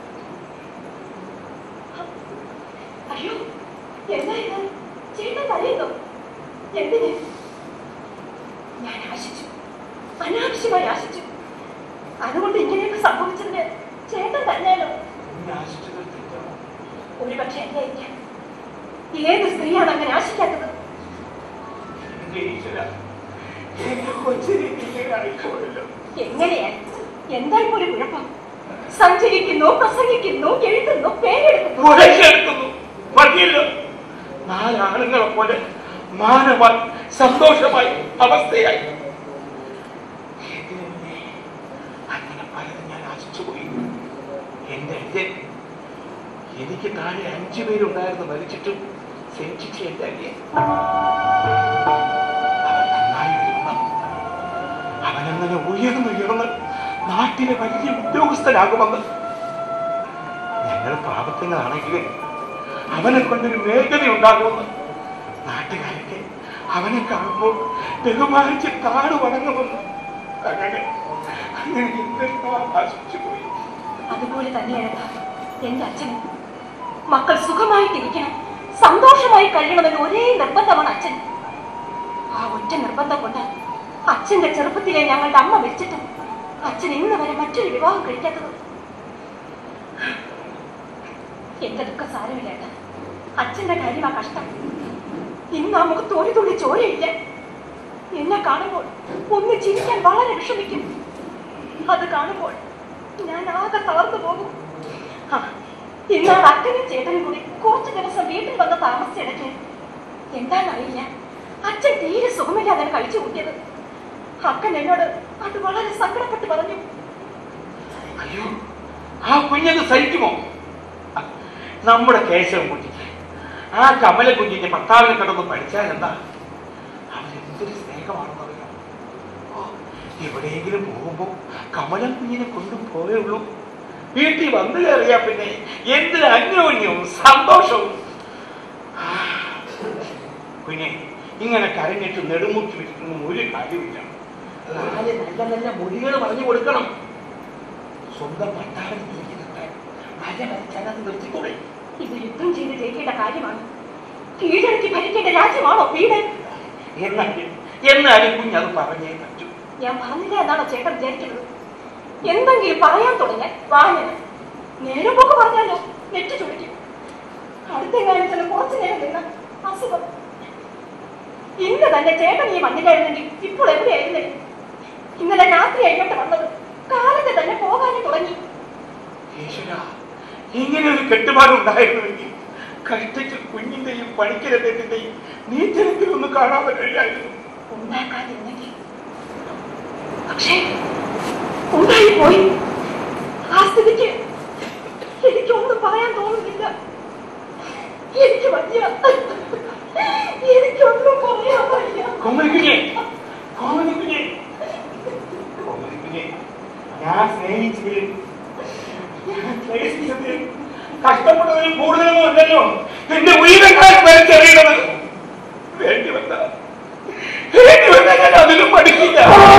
അയ്യോ എന്താ ഇത് ചേട്ടൻ കരയുന്നു എന്തിന് ഞാൻ ആശിച്ചു അനാവശ്യമായി ആശിച്ചു അതുകൊണ്ട് ഇങ്ങനെയൊക്കെ സംഭവിച്ചതിന് ചേട്ടൻ തന്നെയാലോ കുഞ്ഞ് ആശിച്ചത് തെറ്റാണോ ഒരുപക്ഷെ അല്ലായിരിക്കാം ഏത് സ്ത്രീയാണ് അങ്ങനെ ആശിക്കാത്തത് എന്റെ ഈശ്വര എന്റെ കൊച്ചിനെ ഇങ്ങനെ അയക്കുമല്ലോ എങ്ങനെയാ എന്താ ഇപ്പോൾ ഒരു കുഴപ്പം സഞ്ചരിക്കുന്നു പ്രസംഗിക്കുന്നു എഴുതുന്നു പേരെടുക്കുന്നു മുടക്കിയെടുക്കുന്നു മതിയല്ലോ നാലാണുങ്ങളെ പോലെ മാനമായി സന്തോഷമായി അവസ്ഥയായി ഇതിനു മുന്നേ അങ്ങനെ പലതും ഞാൻ ആശിച്ചു പോയി എന്റെ അച്ഛൻ എനിക്ക് താഴെ അഞ്ചു പേരുണ്ടായിരുന്നു മരിച്ചിട്ടും സെഞ്ചിച്ച് എന്റെ അനിയൻ അവൻ നന്നായി വരുന്ന അവനങ്ങനെ ഉയർന്നുയർന്ന് നാട്ടിലെ വലിയ ഉദ്യോഗസ്ഥനാകുമെന്ന് ഞങ്ങൾ പാപത്തിനാണെങ്കിലും അവനെ കൊണ്ടൊരു വേഗത ഉണ്ടാകുമെന്ന് നാട്ടുകാരൊക്കെ അവനെ കാണുമ്പോൾ ബഹുമാനിച്ച് കാട് വണങ്ങുമെന്ന് അങ്ങനെ അങ്ങനെ എന്തെല്ലാം ആശിച്ചു പോയി അതുപോലെ തന്നെയാണ് എന്റെ അച്ഛനും മക്കൾ സുഖമായിട്ടിരിക്കണം സന്തോഷമായി കഴിയണമെന്ന് ഒരേ നിർബന്ധമാണ് അച്ഛൻ ആ ഒറ്റ നിർബന്ധം കൊണ്ട് അച്ഛന്റെ ചെറുപ്പത്തിലെ ഞങ്ങളുടെ അമ്മ മരിച്ചിട്ടും അച്ഛൻ ഇന്ന് വരെ മറ്റൊരു വിവാഹം കഴിക്കാത്തത് എന്റെ ദുഃഖം സാരമില്ല ഏട്ടാ. അച്ഛന്റെ കാര്യമാ കഷ്ടം ഇന്ന് ആ മുഖത്ത് ഒരു തുള്ളി ചോരയില്ല എന്നെ കാണുമ്പോൾ ഒന്ന് ചിരിക്കാൻ വളരെ വിഷമിക്കും അത് കാണുമ്പോൾ ഞാൻ ആകെ തളർന്നു പോകും ആ, ഇന്നാൾ അക്കനും ചേട്ടനും കൂടി കുറച്ചു ദിവസം വീട്ടിൽ വന്ന് താമസിച്ചിടയ്ക്ക് എന്താണെന്നറിയില്ല അച്ഛൻ തീരെ സുഖമില്ലാതെ കഴിച്ചു കൂട്ടിയത് അക്കൻ എന്നോട് അത് വളരെ സങ്കടപ്പെട്ട് പറഞ്ഞു അയ്യോ ആ കുഞ്ഞത് സഹിക്കുമോ നമ്മുടെ കേശവൻ കുഞ്ഞിക്ക് ആ കമല കുഞ്ഞിന്റെ ഭർത്താവിനെ കിടന്ന് പഠിച്ചാൽ എന്താ അവരെന്തൊരു സ്നേഹമാണെന്നറിയാം ഓ, എവിടെയെങ്കിലും പോകുമ്പോ കമലം കുഞ്ഞിനെ കൊണ്ടും പോയേ ഉള്ളൂ വീട്ടിൽ വന്നു കയറിയാ പിന്നെ എന്ത് അന്യോന്യവും സന്തോഷവും ആ, കുഞ്ഞെ ഇങ്ങനെ കരഞ്ഞിട്ട് നെടുമുട്ടി വിരിക്കുന്ന ഒരു കാര്യമില്ല നാല് നല്ല നല്ല മൊഴികൾ പറഞ്ഞു കൊടുക്കണം സ്വന്തം ഭർത്താവിനെ തിരിക്കുന്നുണ്ട് മല വരച്ചാൽ അത് നിർത്തിക്കൂടെ ഇത് യുദ്ധം ചെയ്ത് ജയിക്കേണ്ട കാര്യമാണ് കീഴടക്കി ഭരിക്കേണ്ട രാജ്യമാണോ വീട് എന്നാലും എന്നാലും കുഞ്ഞത് പറഞ്ഞേ പറ്റൂ ഞാൻ പറഞ്ഞില്ല എന്നാണോ ചേട്ടൻ വിചാരിക്കുന്നത് എന്തെങ്കിലും പറയാൻ തുടങ്ങിയാൽ വായന നേരം പോക്ക് പറഞ്ഞാലോ നെറ്റ് ചുടിക്കും അടുത്തെങ്ങാനും ചില കുറച്ചു നേരം നിന്ന അസുഖം ഇന്ന് തന്നെ ചേട്ടൻ ഈ മണ്ണിലായിരുന്നെങ്കിൽ ഇപ്പോൾ എവിടെയായിരുന്നേ ഇന്നലെ രാത്രി ആയിക്കോട്ടെ വന്നത് കാലത്തെ തന്നെ പോകാനും തുടങ്ങി ഈശ്വര ഇങ്ങനെ ഒരു കെട്ടുപാടുണ്ടായിരുന്നുവെങ്കിൽ കഷ്ടിച്ച് കുഞ്ഞിന്റെയും പണിക്കരത്തേന്റെയും നീറ്റിലെങ്കിലും ഒന്ന് കാണാൻ പറ്റില്ലായിരുന്നു ഉണ്ടാക്കാതിരുന്നെങ്കിൽ പക്ഷേ ഉണ്ടായി പോയി ആ സ്ഥിതിക്ക് എനിക്കൊന്നും പറയാൻ തോന്നുന്നില്ല എനിക്ക് വയ്യ എനിക്കൊന്നും പറയാൻ വയ്യ കോമലിക്കുഞ്ഞെ കോമലിക്കുഞ്ഞെ കോമലിക്കുഞ്ഞെ ഞാൻ സ്നേഹിച്ചതിൽ ഞാൻ ക്ലേശിച്ചതിൽ കഷ്ടപ്പെട്ടതിൽ കൂടുതലൊന്നും അല്ലല്ലോ എന്റെ ഉയരങ്ങളെ വലിച്ചെറിയണത് വേണ്ടി വന്ന വേണ്ടി വന്ന ഞാൻ അതിലും പഠിക്കില്ല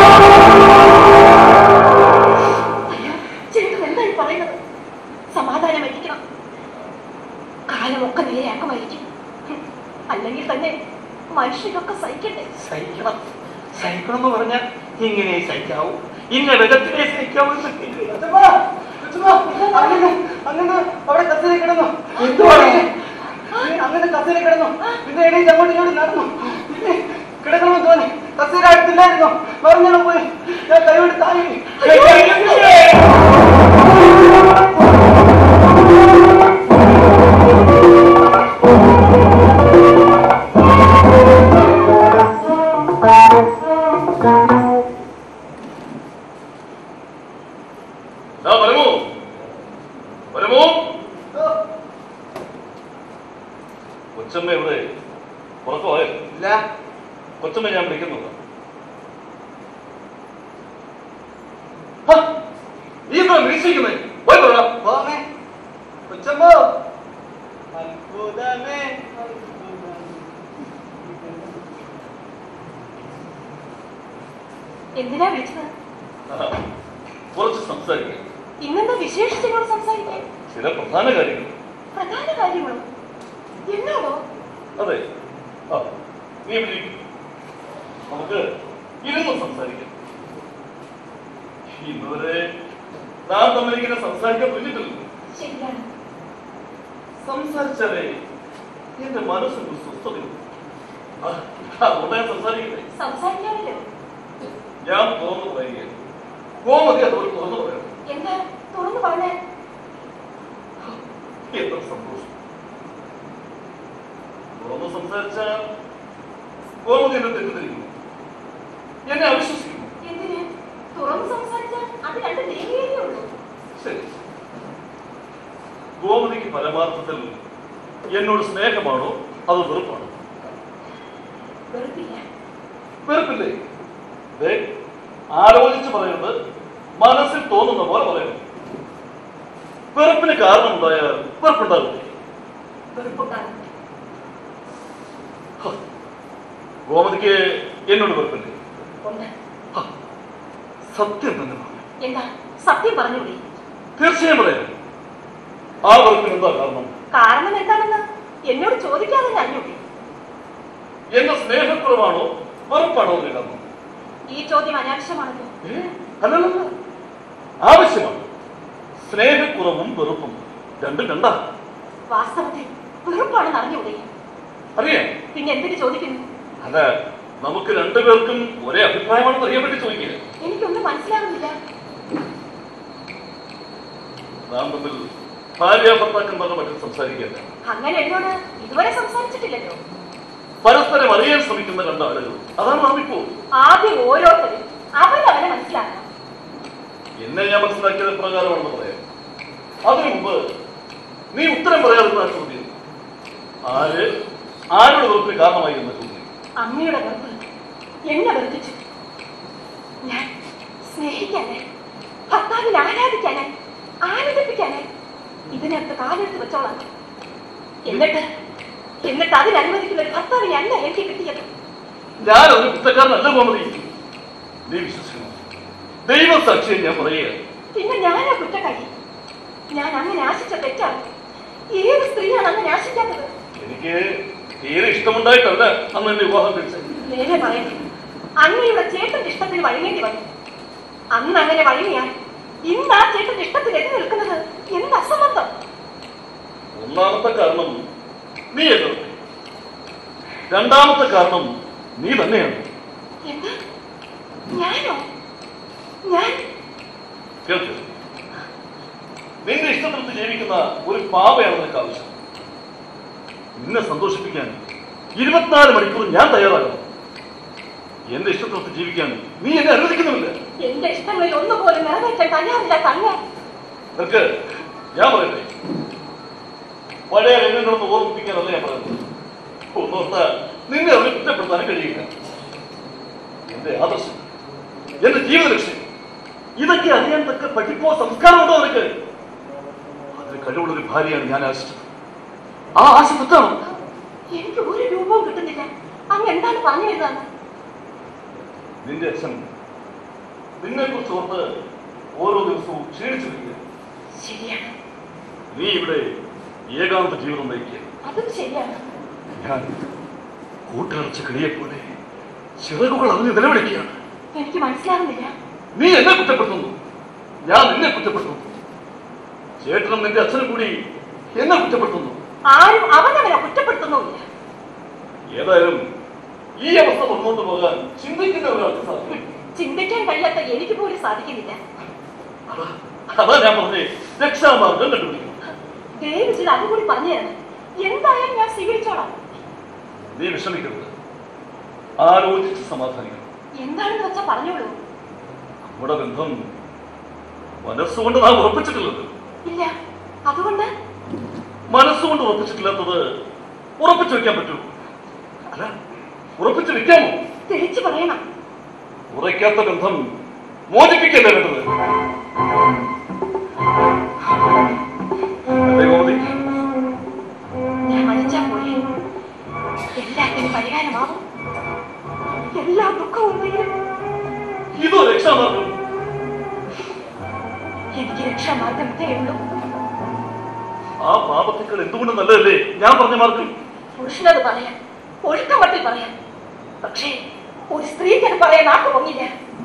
അയ്യോ ചേട്ടൻ എന്തായി പറയുന്നത് സമാധാനമായിരിക്കണം കാലമൊക്കെ നിലയാക്കുമായിരിക്കും ഹും, അല്ലെങ്കിൽ തന്നെ മനുഷ്യരൊക്കെ സഹിക്കണ്ടേ സഹിക്കണം സഹിക്കണം എന്ന് പറഞ്ഞാൽ ഇങ്ങനെ സഹിക്കാവൂ ഇന്ന വിധത്തിലേ സഹിക്കാവൂ എന്നൊക്കെ ഇല്ലേ? അങ്ങനെ അങ്ങനെ അവിടെ കസേര കിടന്നു എന്തുവാണ്? അങ്ങനെ കസേര കിടന്നു പിന്നെ ഇടയിൽ അങ്ങോട്ടും ഇങ്ങോട്ടും നടന്നു പിന്നെ കിടക്കണമെന്ന് തോന്നി കസേര അടുത്തില്ലായിരുന്നു മറിഞ്ഞാണ് പോയി ഞാൻ കൈവിട്ട് താങ്ങി ദാ വരമോ വരമോ കൊച്ചമ്മ എവിടെ പുറത്തു പോയോ ഇല്ല കൊച്ചമ്മ ഞാൻ വിളിക്കുന്നുണ്ട് നീ ഇപ്പൊ വീക്ഷിക്കുന്നേ പോയി തൊഴാം പോമേ കൊച്ചമ്മോ അത്ഭുതമേ എന്തിനാ വിളിച്ചത് ആ, കുറച്ച് സംസാരിക്കാം ഇന്നെന്താ വിശേഷിച്ചതിനോട് സംസാരിക്കാൻ ചില പ്രധാന കാര്യങ്ങൾ പ്രധാന കാര്യങ്ങളോ എന്നോടോ അതെ ആ നീ ഇവിടെ ഇരിക്ക്. നമുക്ക് ഇരുന്ന് സംസാരിക്കാം ഇന്നുവരെ നാം തമ്മിലിങ്ങനെ സംസാരിക്കാൻ പറ്റിയിട്ടില്ല ശരിയാണ് സംസാരിച്ചാലേ എന്റെ മനസ്സിന് സ്വസ്ഥതയും ആ, അതുകൊണ്ട് ഞാൻ സംസാരിക്കട്ടെ സംസാരിക്കാമല്ലോ ഞാൻ തുറന്നു പറയുകയാണ് കോമതി അതുപോലെ തുറന്നു പറയണം എന്താ തുറന്നു പറഞ്ഞേ എത്ര സന്തോഷം തുറന്നു സംസാരിച്ച കോമതി എന്നെ തെറ്റിദ്ധരിക്കുന്നു എന്നെ അവിശ്വസിക്കുന്നു എന്തിന് തുറന്നു സംസാരിച്ചാൽ അത് രണ്ട് നേരിയേ ഉള്ളൂ ശരി ഗോമതിക്ക് പരമാർത്ഥത്തിൽ എന്നോട് സ്നേഹമാണോ അതോ വെറുപ്പാണോ വെറുപ്പില്ല വെറുപ്പില്ലേ ദേ, ആലോചിച്ച് പറയുന്നത് മനസ്സിൽ തോന്നുന്ന പോലെ പറയണം വെറുപ്പിന് കാരണം ഉണ്ടായാൽ വെറുപ്പുണ്ടാകില്ലേ വെറുപ്പുണ്ടാകും ഹ, ഗോമതിക്ക് എന്നോട് വെറുപ്പില്ലേ ഉണ്ട് ഹ, സത്യം തന്നെ പറഞ്ഞു എന്താ സത്യം പറഞ്ഞൂടെ തീർച്ചയായും പറയാം ആ വെറുപ്പിന് എന്താ കാരണം കാരണം എന്താണെന്ന് എന്നോട് ചോദിക്കാതെ അറിഞ്ഞൂടെ എന്ന സ്നേഹക്കുറവാണോ വെറുപ്പാണോ അതിന് കാരണം ഈ ചോദ്യം അനാവശ്യമാണല്ലോ ഏ? അല്ലല്ല ആവശ്യമാണ് സ്നേഹക്കുറവും വെറുപ്പും രണ്ടും രണ്ടാ വാസ്തവത്തിൽ വെറുപ്പാണെന്ന് അറിഞ്ഞൂടെ അറിയാം പിന്നെ എന്തിനു ചോദിക്കുന്നു അല്ല നമുക്ക് രണ്ടുപേർക്കും ഒരേ അഭിപ്രായമാണെന്ന് അറിയപ്പെട്ട് ചോദിക്കുക എനിക്കൊന്നും മനസ്സിലാകുന്നില്ല നാം തമ്മിൽ ഭാര്യ ഭർത്താക്കന്മാരുടെ മറ്റും സംസാരിക്കല്ല അങ്ങനെ എന്നോട് ഇതുവരെ സംസാരിച്ചിട്ടില്ലല്ലോ പരസ്പരം അറിയാൻ ശ്രമിക്കുന്ന രണ്ടാളുകൾ അതാണ് നാം ഇപ്പോൾ ആദ്യം ഓരോരുത്തരും അവരവരെ മനസ്സിലാക്കണം എന്നെ ഞാൻ മനസ്സിലാക്കിയത് പ്രകാരമാണെന്ന് പറയാം അതിനു മുമ്പ് നീ ഉത്തരം പറയാതിരുന്ന ആ ചോദ്യം ആര് ആരുടെ വെറുപ്പിന് കാരണമായി എന്ന ചോദ്യം അമ്മയുടെ വെറുപ്പ് എന്നെ വെറുപ്പിച്ചു ഞാൻ സ്നേഹിക്കാനായി ഭർത്താവിനെ ആരാധിക്കാനായി ആനന്ദിപ്പിക്കാനായി ഇതിനകത്ത് കാലെടുത്ത് വെച്ചോളാം എന്നിട്ട് എന്നിട്ട് അതിനനുവദിക്കുന്ന ഒരു ഭർത്താവിനെ അല്ല എനിക്ക് കിട്ടിയത് ഞാൻ ഒരു കുറ്റക്കാരനല്ല കോമതി നീ വിശ്വസിക്കണം ദൈവസാക്ഷിയെ ഞാൻ പറയുക പിന്നെ ഞാനാ കുറ്റക്കാരി ഞാൻ അങ്ങനെ ആശിച്ച തെറ്റാണ് ഏത് സ്ത്രീയാണ് അങ്ങനെ ആശിക്കാത്തത് എനിക്ക് തീരെ ഇഷ്ടമുണ്ടായിട്ടല്ല അന്ന് എന്നെ വിവാഹം കഴിച്ചത് നേരെ പറയട്ടെ അങ്ങയുടെ ചേട്ടന്റെ ഇഷ്ടത്തിന് വഴങ്ങേണ്ടി വന്നു അന്ന് അങ്ങനെ വഴങ്ങിയാൽ ഇന്ന് ആ ചേട്ടന്റെ ഇഷ്ടത്തിൽ എത്തി നിൽക്കുന്നത് എന്ത് അസംബന്ധം ഒന്നാമത്തെ കാരണം നീ എതിർത്ത് രണ്ടാമത്തെ കാരണം നീ തന്നെയാണ് എന്ത് ഞാനോ ഞാൻ കേൾക്ക് നിന്റെ ഇഷ്ടത്തിൽ ജീവിക്കുന്ന ഒരു പാവയാണ് നിനക്ക് ആവശ്യം നിന്നെ സന്തോഷിപ്പിക്കാൻ ഇരുപത്തിനാല് മണിക്കൂർ ഞാൻ തയ്യാറാകണം എന്റെ ഇഷ്ടത്തിൽ ജീവിക്കാൻ നീ എന്നെ അനുവദിക്കുന്നുമില്ല എന്റെ ഇഷ്ടങ്ങളിൽ ഒന്നുപോലും നിറവേറ്റാൻ തയ്യാറില്ല തങ്ങ നിനക്ക് ഞാൻ പറയട്ടെ പഴയ രംഗങ്ങളൊന്ന് ഓർമ്മിപ്പിക്കാനല്ല ഞാൻ പറയുന്നത് ഒന്നോർത്ത നിന്നെ അവരെ കുറ്റപ്പെടുത്താനും കഴിയില്ല എന്റെ ആദർശം എന്റെ ജീവിത ലക്ഷ്യം ഇതൊക്കെ അറിയാൻ തക്ക പഠിപ്പോ സംസ്കാരമുണ്ടോ നിനക്ക് അതിന് കഴിവുള്ള ഒരു ഭാര്യയാണ് ഞാൻ ആശിച്ചത് ആ ആശ തെറ്റാണോ എനിക്ക് ഒരു രൂപവും കിട്ടുന്നില്ല അങ്ങ് എന്താണ് പറഞ്ഞു വരുന്നത് നിന്റെ അച്ഛൻ നിന്നെ കുറിച്ച് ഓർത്ത് ഓരോ ദിവസവും ക്ഷീണിച്ചു വരിക ശരിയാണ് നീ ഇവിടെ ഏകാന്ത ജീവിതം നയിക്കുക അതും ശരിയാണ് ഞാൻ കൂട്ടിറച്ച കിളിയെ പോലെ ചിറകുകൾ അതിന് നിലവിളിക്കുകയാണ് എനിക്ക് മനസ്സിലാകുന്നില്ല നീ എന്നെ കുറ്റപ്പെടുത്തുന്നു ഞാൻ നിന്നെ കുറ്റപ്പെടുത്തുന്നു ചേട്ടനും നിന്റെ അച്ഛനും കൂടി എന്നെ കുറ്റപ്പെടുത്തുന്നു ആരും അവനവനെ കുറ്റപ്പെടുത്തുന്നുമില്ല ഏതായാലും ഈ അവസ്ഥ മുന്നോട്ട് പോകാൻ ചിന്തിക്കുന്ന ഒരാൾക്ക് സാധിക്കും ചിന്തിക്കാൻ കഴിയാത്ത എനിക്ക് പോലും സാധിക്കുന്നില്ല അതാ അതാ ഞാൻ പറഞ്ഞേ രക്ഷാമാർഗം കണ്ടുപിടിക്കണം ദയവ് ചെയ്ത് അതുകൂടി പറഞ്ഞു തരണം എന്തായാലും ഞാൻ സ്വീകരിച്ചോളാം നീ വിഷമിക്കരുത് ആലോചിച്ച് സമാധാനിക്കണം എന്താണെന്ന് വെച്ചാ പറഞ്ഞോളൂ നമ്മുടെ ബന്ധം മനസ്സുകൊണ്ട് നാം ഉറപ്പിച്ചിട്ടുള്ളത് ഇല്ല അതുകൊണ്ട് മനസ്സുകൊണ്ട് ഉറപ്പിച്ചിട്ടില്ലാത്തത് ഉറപ്പിച്ചു വെക്കാൻ പറ്റൂ അല്ല ഉറപ്പിച്ചു വെക്കാമോ തെളിച്ചു പറയണം ഉറയ്ക്കാത്ത ബന്ധം മോചിപ്പിക്കല്ലേ വേണ്ടത് അല്ലേ ഗോമതി? ഞാൻ മരിച്ചാ പോലെ എല്ലാത്തിനും പരിഹാരമാവും എല്ലാ ദുഃഖവും തീരും ഇതോ രക്ഷാമാർഗം എനിക്ക് രക്ഷാമാർഗം ഇതേ ഉള്ളൂ ആ പാപത്തേക്കാൾ എന്തുകൊണ്ട് നല്ലതല്ലേ ഞാൻ പറഞ്ഞ മാർഗം പുരുഷനത് പറയാം ഒഴുക്കമട്ടിൽ പറയാം പക്ഷേ ഒരു സ്ത്രീക്ക് അത് പറയാൻ ആർക്ക് പൊങ്ങില്ല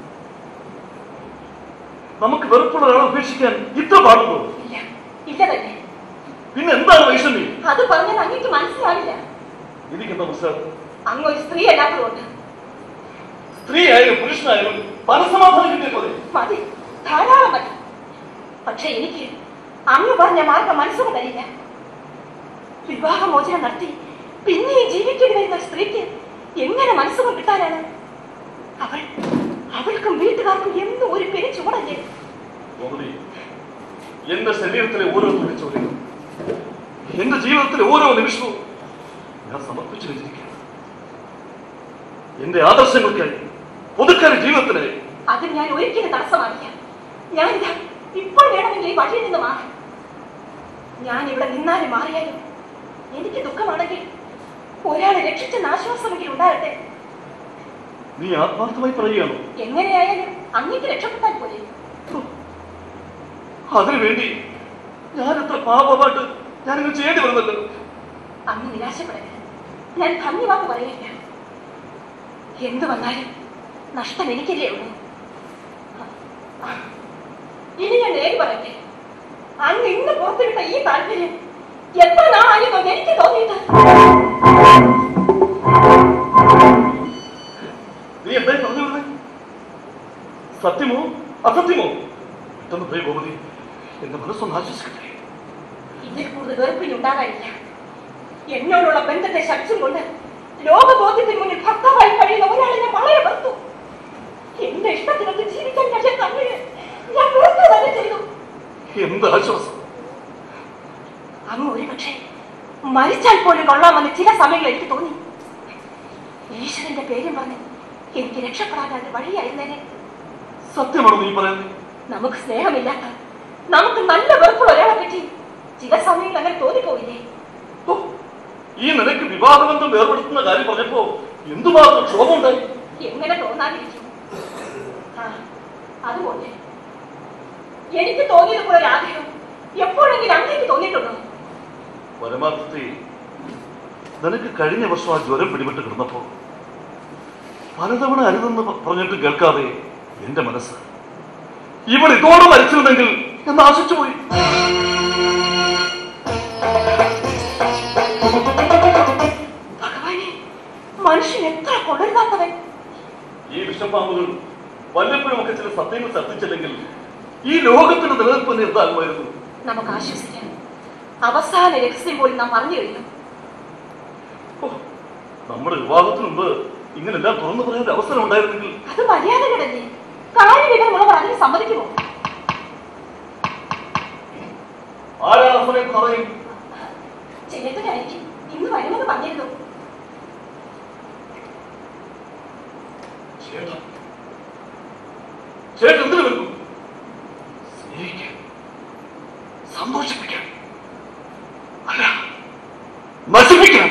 നമുക്ക് വെറുപ്പുള്ള ഒരാളെ ഉപേക്ഷിക്കാൻ ഇത്ര പാടുണ്ടോ ഇല്ല ഇല്ല തന്നെ പിന്നെ എന്താണ് വൈഷമ്യം അത് പറഞ്ഞാൽ അങ്ങേക്ക് മനസ്സിലാവില്ല എനിക്കെന്താ മനസ്സിലാകും അങ്ങ് ഒരു സ്ത്രീ അല്ലാത്തതുകൊണ്ട് സ്ത്രീ ആയാലും പുരുഷനായാലും പരസമാധാനം കിട്ടിയ പോലെ മതി ധാരാളം മതി പക്ഷെ എനിക്ക് അങ്ങ് പറഞ്ഞ മാർഗം മനസ്സിന് തരില്ല വിവാഹമോചനം നടത്തി പിന്നെയും ജീവിക്കേണ്ടി വരുന്ന ഒരു സ്ത്രീക്ക് എങ്ങനെ മനസ്സുഖം കിട്ടാനാണ് അവൾ അവൾക്കും വീട്ടുകാർക്കും എന്നും ഒരു പെരു ചൂടല്ലേ ഗോമതി എന്റെ ശരീരത്തിലെ ഓരോ തുള്ളിച്ചോലും എന്റെ ജീവിതത്തിലെ ഓരോ നിമിഷവും ഞാൻ സമർപ്പിച്ചു വെച്ചിരിക്കുകയാണ് എന്റെ ആദർശങ്ങൾക്കായി പുതുക്കൽ ജീവിതത്തിനായി അത് ഞാൻ ഒരിക്കലും തടസ്സമാക്കില്ല ഞാനിതാ ഇപ്പോൾ വേണമെങ്കിൽ ഈ വഴിയിൽ നിന്ന് മാറാം ഞാൻ ഇവിടെ നിന്നാലും മാറിയാലും എനിക്ക് ദുഃഖമാണെങ്കിൽ ഒരാളെ രക്ഷിച്ചെന്ന് ആശ്വാസമെങ്കിലും ഉണ്ടാകട്ടെ നീ ആത്മാർത്ഥമായി പറയുകയാണോ എങ്ങനെയായാലും അങ്ങേക്ക് രക്ഷപ്പെട്ടാൽ പോലെ അതിനുവേണ്ടി ഞാൻ എത്ര പാപമായിട്ട് ഞാനിങ്ങനെ ചെയ്യേണ്ടി വരുന്നല്ലോ അങ്ങ് നിരാശപ്പെടരുത് ഞാൻ ധന്യവാദം പറയില്ല എന്തു വന്നാലും നഷ്ടം എനിക്കല്ലേ ഉള്ളൂ ഇനി ഞാൻ നേരി പറയട്ടെ അങ്ങ് ഇന്ന് പുറത്തുവിട്ട ഈ താല്പര്യം എത്ര നാളായിരുന്നു എനിക്ക് തോന്നിയിട്ട് നീ എന്തായി പറഞ്ഞു വരുന്നത് സത്യമോ അസത്യമോ പെട്ടെന്ന് പോയി ഗോപതി എന്റെ മനസ്സൊന്ന് ആശ്വസിക്കട്ടെ ഇതിൽ കൂടുതൽ വെറുപ്പിന് ഉണ്ടാകാനില്ല എന്നോടുള്ള ബന്ധത്തെ ശക്തി കൊണ്ട് ലോകബോധ്യത്തിന് മുന്നിൽ ഭർത്താവായി കഴിയുന്ന ഒരാളെ ഞാൻ വളരെ വെറുത്തു എന്റെ ഇഷ്ടത്തിനൊക്കെ ജീവിക്കാൻ കഴിയാൻ തന്നെ ഞാൻ വെറുത്തു തന്നെ ചെയ്തു എന്ത് ആശ്വാസം അങ്ങ് ഒരു പക്ഷേ മരിച്ചാൽ പോലും കൊള്ളാമെന്ന് ചില സമയങ്ങളിൽ എനിക്ക് തോന്നി ഈശ്വരന്റെ പേരും പറഞ്ഞ് എനിക്ക് രക്ഷപ്പെടാതെ വഴിയായിരുന്നേനെ സത്യമാണോ നീ പറയുന്നത് നമുക്ക് സ്നേഹമില്ലാത്ത നമുക്ക് നല്ല വെറുപ്പുള്ള ഒരാളെ പറ്റി ചില സമയങ്ങളിൽ അങ്ങനെ തോന്നിപ്പോയില്ലേ ഓ, ഈ നിനക്ക് വിവാഹബന്ധം വേർപെടുത്തുന്ന കാര്യം പറഞ്ഞപ്പോ എന്തുമാത്രം ക്ഷോഭമുണ്ടായി എങ്ങനെ തോന്നാതിരിക്കും ആ, അതുപോലെ എനിക്ക് തോന്നിയതുപോലെ ഒരു ആഗ്രഹം എപ്പോഴെങ്കിലും അങ്ങേക്ക് തോന്നിയിട്ടുണ്ടോ പരമാർത്ഥത്തിൽ നിനക്ക് കഴിഞ്ഞ വർഷം ആ ജ്വരം പിടിപെട്ട് കിടന്നപ്പോ പലതവണ അരുതെന്ന് പ- പറഞ്ഞിട്ട് കേൾക്കാതെ എന്റെ മനസ്സ് ഇവൾ ഇതോടെ മരിച്ചിരുന്നെങ്കിൽ എന്ന് ആശിച്ചു പോയി ഭഗവാനെ മനുഷ്യൻ എത്ര കൊള്ളരുതാത്തവൻ ഈ വിഷപ്പാമ്പുകൾ വല്ലപ്പോഴും ഒക്കെ ചില സത്യങ്ങൾ ശ്രദ്ധിച്ചില്ലെങ്കിൽ ഈ ലോകത്തിന്റെ നിലനിൽപ്പ് തന്നെ എന്താകുമായിരുന്നു നമുക്ക് ആശ്വസിക്കാം അവസാന രഹസ്യം പോലും നാം അറിഞ്ഞു കഴിഞ്ഞു ഓ, നമ്മുടെ വിവാഹത്തിന് മുമ്പ് ഇങ്ങനെല്ലാം തുറന്നു പറയാൻ ഒരു അവസരം ഉണ്ടായിരുന്നെങ്കിൽ അത് മര്യാദകളല്ലേ കാര്യവിവരമുള്ളവർ അതിന് സമ്മതിക്കുമോ ആരാണ് ആ സമയത്ത് പറയും ചേട്ടനായിരിക്കും ഇന്ന് വരുമെന്ന് പറഞ്ഞിരുന്നു ചേട്ടൻ ചേട്ടൻ എന്തിനു വരുന്നു സ്നേഹിക്കാൻ സന്തോഷിപ്പിക്കാൻ അല്ല നശിപ്പിക്കാൻ